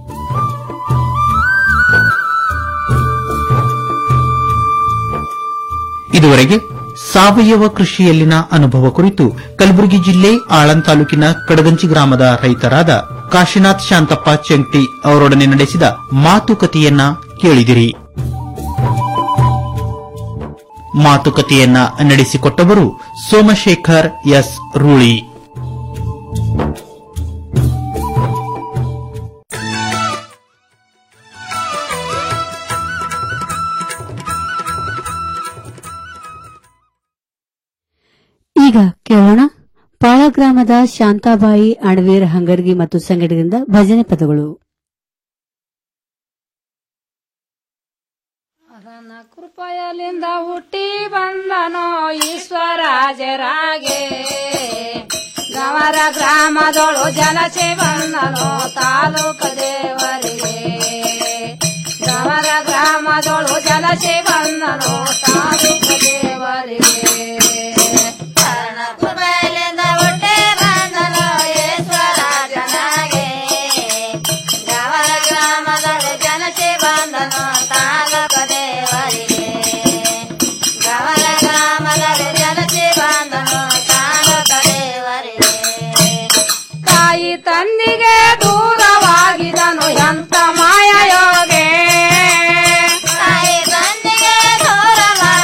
ಇದುವರೆಗೆ ಸಾವಯವ ಕೃಷಿಯಲ್ಲಿನ ಅನುಭವ ಕುರಿತು ಕಲಬುರಗಿ ಜಿಲ್ಲೆ ಆಳಂದ್ ತಾಲೂಕಿನ ಕಡಗಂಚಿ ಗ್ರಾಮದ ರೈತರಾದ ಕಾಶಿನಾಥ್ ಶಾಂತಪ್ಪ ಚೆಂಟಿ ಅವರೊಡನೆ ನಡೆಸಿದ ಮಾತುಕತೆಯನ್ನ ಕೇಳಿದಿರಿ ಮಾತುಕತೆಯನ್ನ ನಡೆಸಿಕೊಟ್ಟವರು ಸೋಮಶೇಖರ್ ಎಸ್ ರೂಳಿ ಈಗ ಕೇಳೋಣ ಪಾಳ ಗ್ರಾಮದ ಶಾಂತಾಬಾಯಿ ಅಣವೀರ್ ಹಂಗರ್ಗಿ ಮತ್ತು ಸಂಘಟನೆಯಿಂದ ಭಜನೆ ಪದಗಳು ಕೃಪಯಲಿಂದ ಹುಟ್ಟಿ ಬಂದನೋ ಈಶ್ವರಾಜರಾಗೆ ಗವರ ಗ್ರಾಮದೊಳು ಜಲಸೆ ಬಂದನೋ ತಾಲೂಕ ದೇವರಿಗೆ ಗವರ ಗ್ರಾಮದೊಳು ಜಲಸೆ ಬಂದನೋ ತಾಲೂಕ ದೇವರಿಗೆ ಕೃಪೆಯಿಂದ ಹುಟ್ಟಿ ಬಂದನು ಈಶ್ವರಾಜನಾಗೆ. ಗವರ ಗ್ರಾಮದಲ್ಲಿ ಜನತೆ ಬಂದನು ತಾಲೂಕ ದೇವರಿಗೆ. ಗವರ ಗ್ರಾಮದಲ್ಲಿ ಜನತೆ ಬಂದನು ತಾಲೂಕ ದೇವರಿಗೆ. ತಾಯಿ ತಂದಿಗೆ ದೂರವಾಗಿದನು ಎಂತ ಮಾಯ ಯೋಗೆ ತಾಯಿ ತಂದೆಗೆ ದೂರ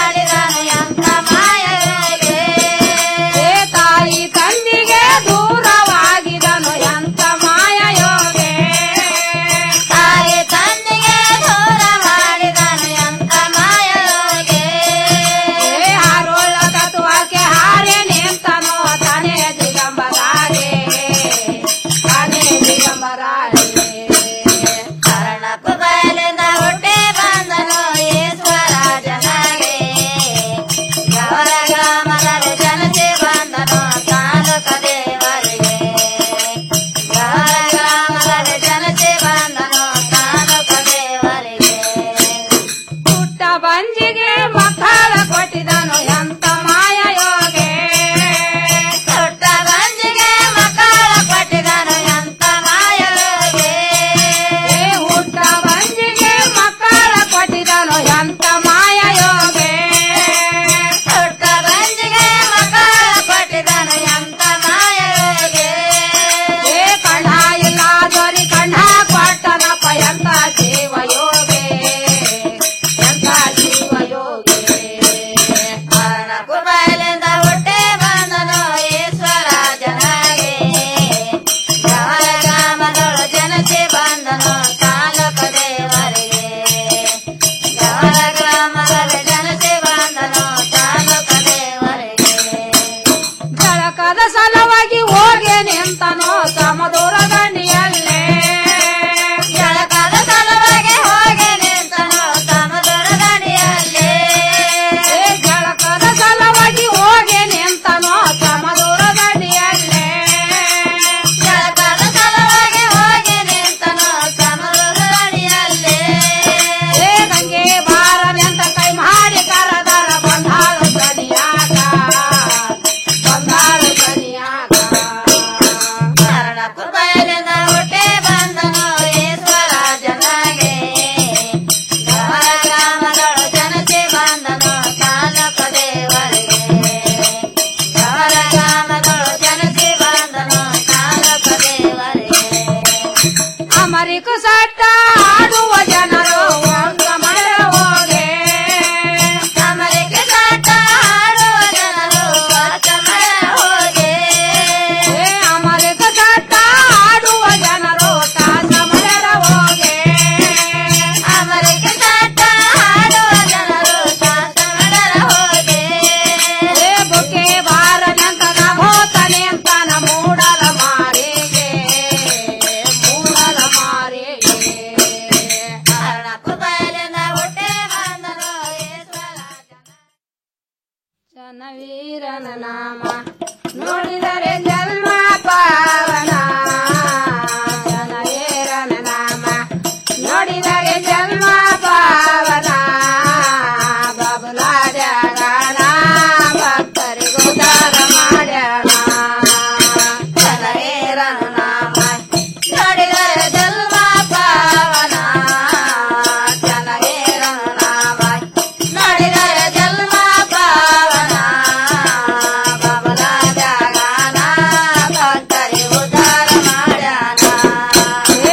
ಸಾಟ ಆಡುವ ಜನರು ಒಂದು ಮರ ಹೋಗೆ ಅಮರಕ್ಕೆ ಸಾಟ ಆಡುವ ಜನರು ಹೊಸ ಮರ ಹೋಗೆ ಏ ಅಮರಕ ಸಾಟ ಆಡುವ ಜನರು ತಾಸ ಮರ ಹೋಗೆ ಅಮರಕ್ಕೆ ಸಾಟ ಆಡುವ ಜನರು ಸಾಸ ಮರ ಹೋಗೆ ಏ ಬೊಕ್ಕೆ ಬಾರನಂತ ನಾ ಹೋತಾನೆ ಅಂತ ನ ಮೂಡಲ ಮಾರಿಗೆ ಮೂಡಲ ಮಾರಿಗೆ ಅರ್ಣಪ್ಪ ಬಯಲಿನ ಹೊಟ್ಟೆ ಬಂದನು ಈಶ್ವರ ಜನವೀರನ ನಾಮ ನೋಡಿದ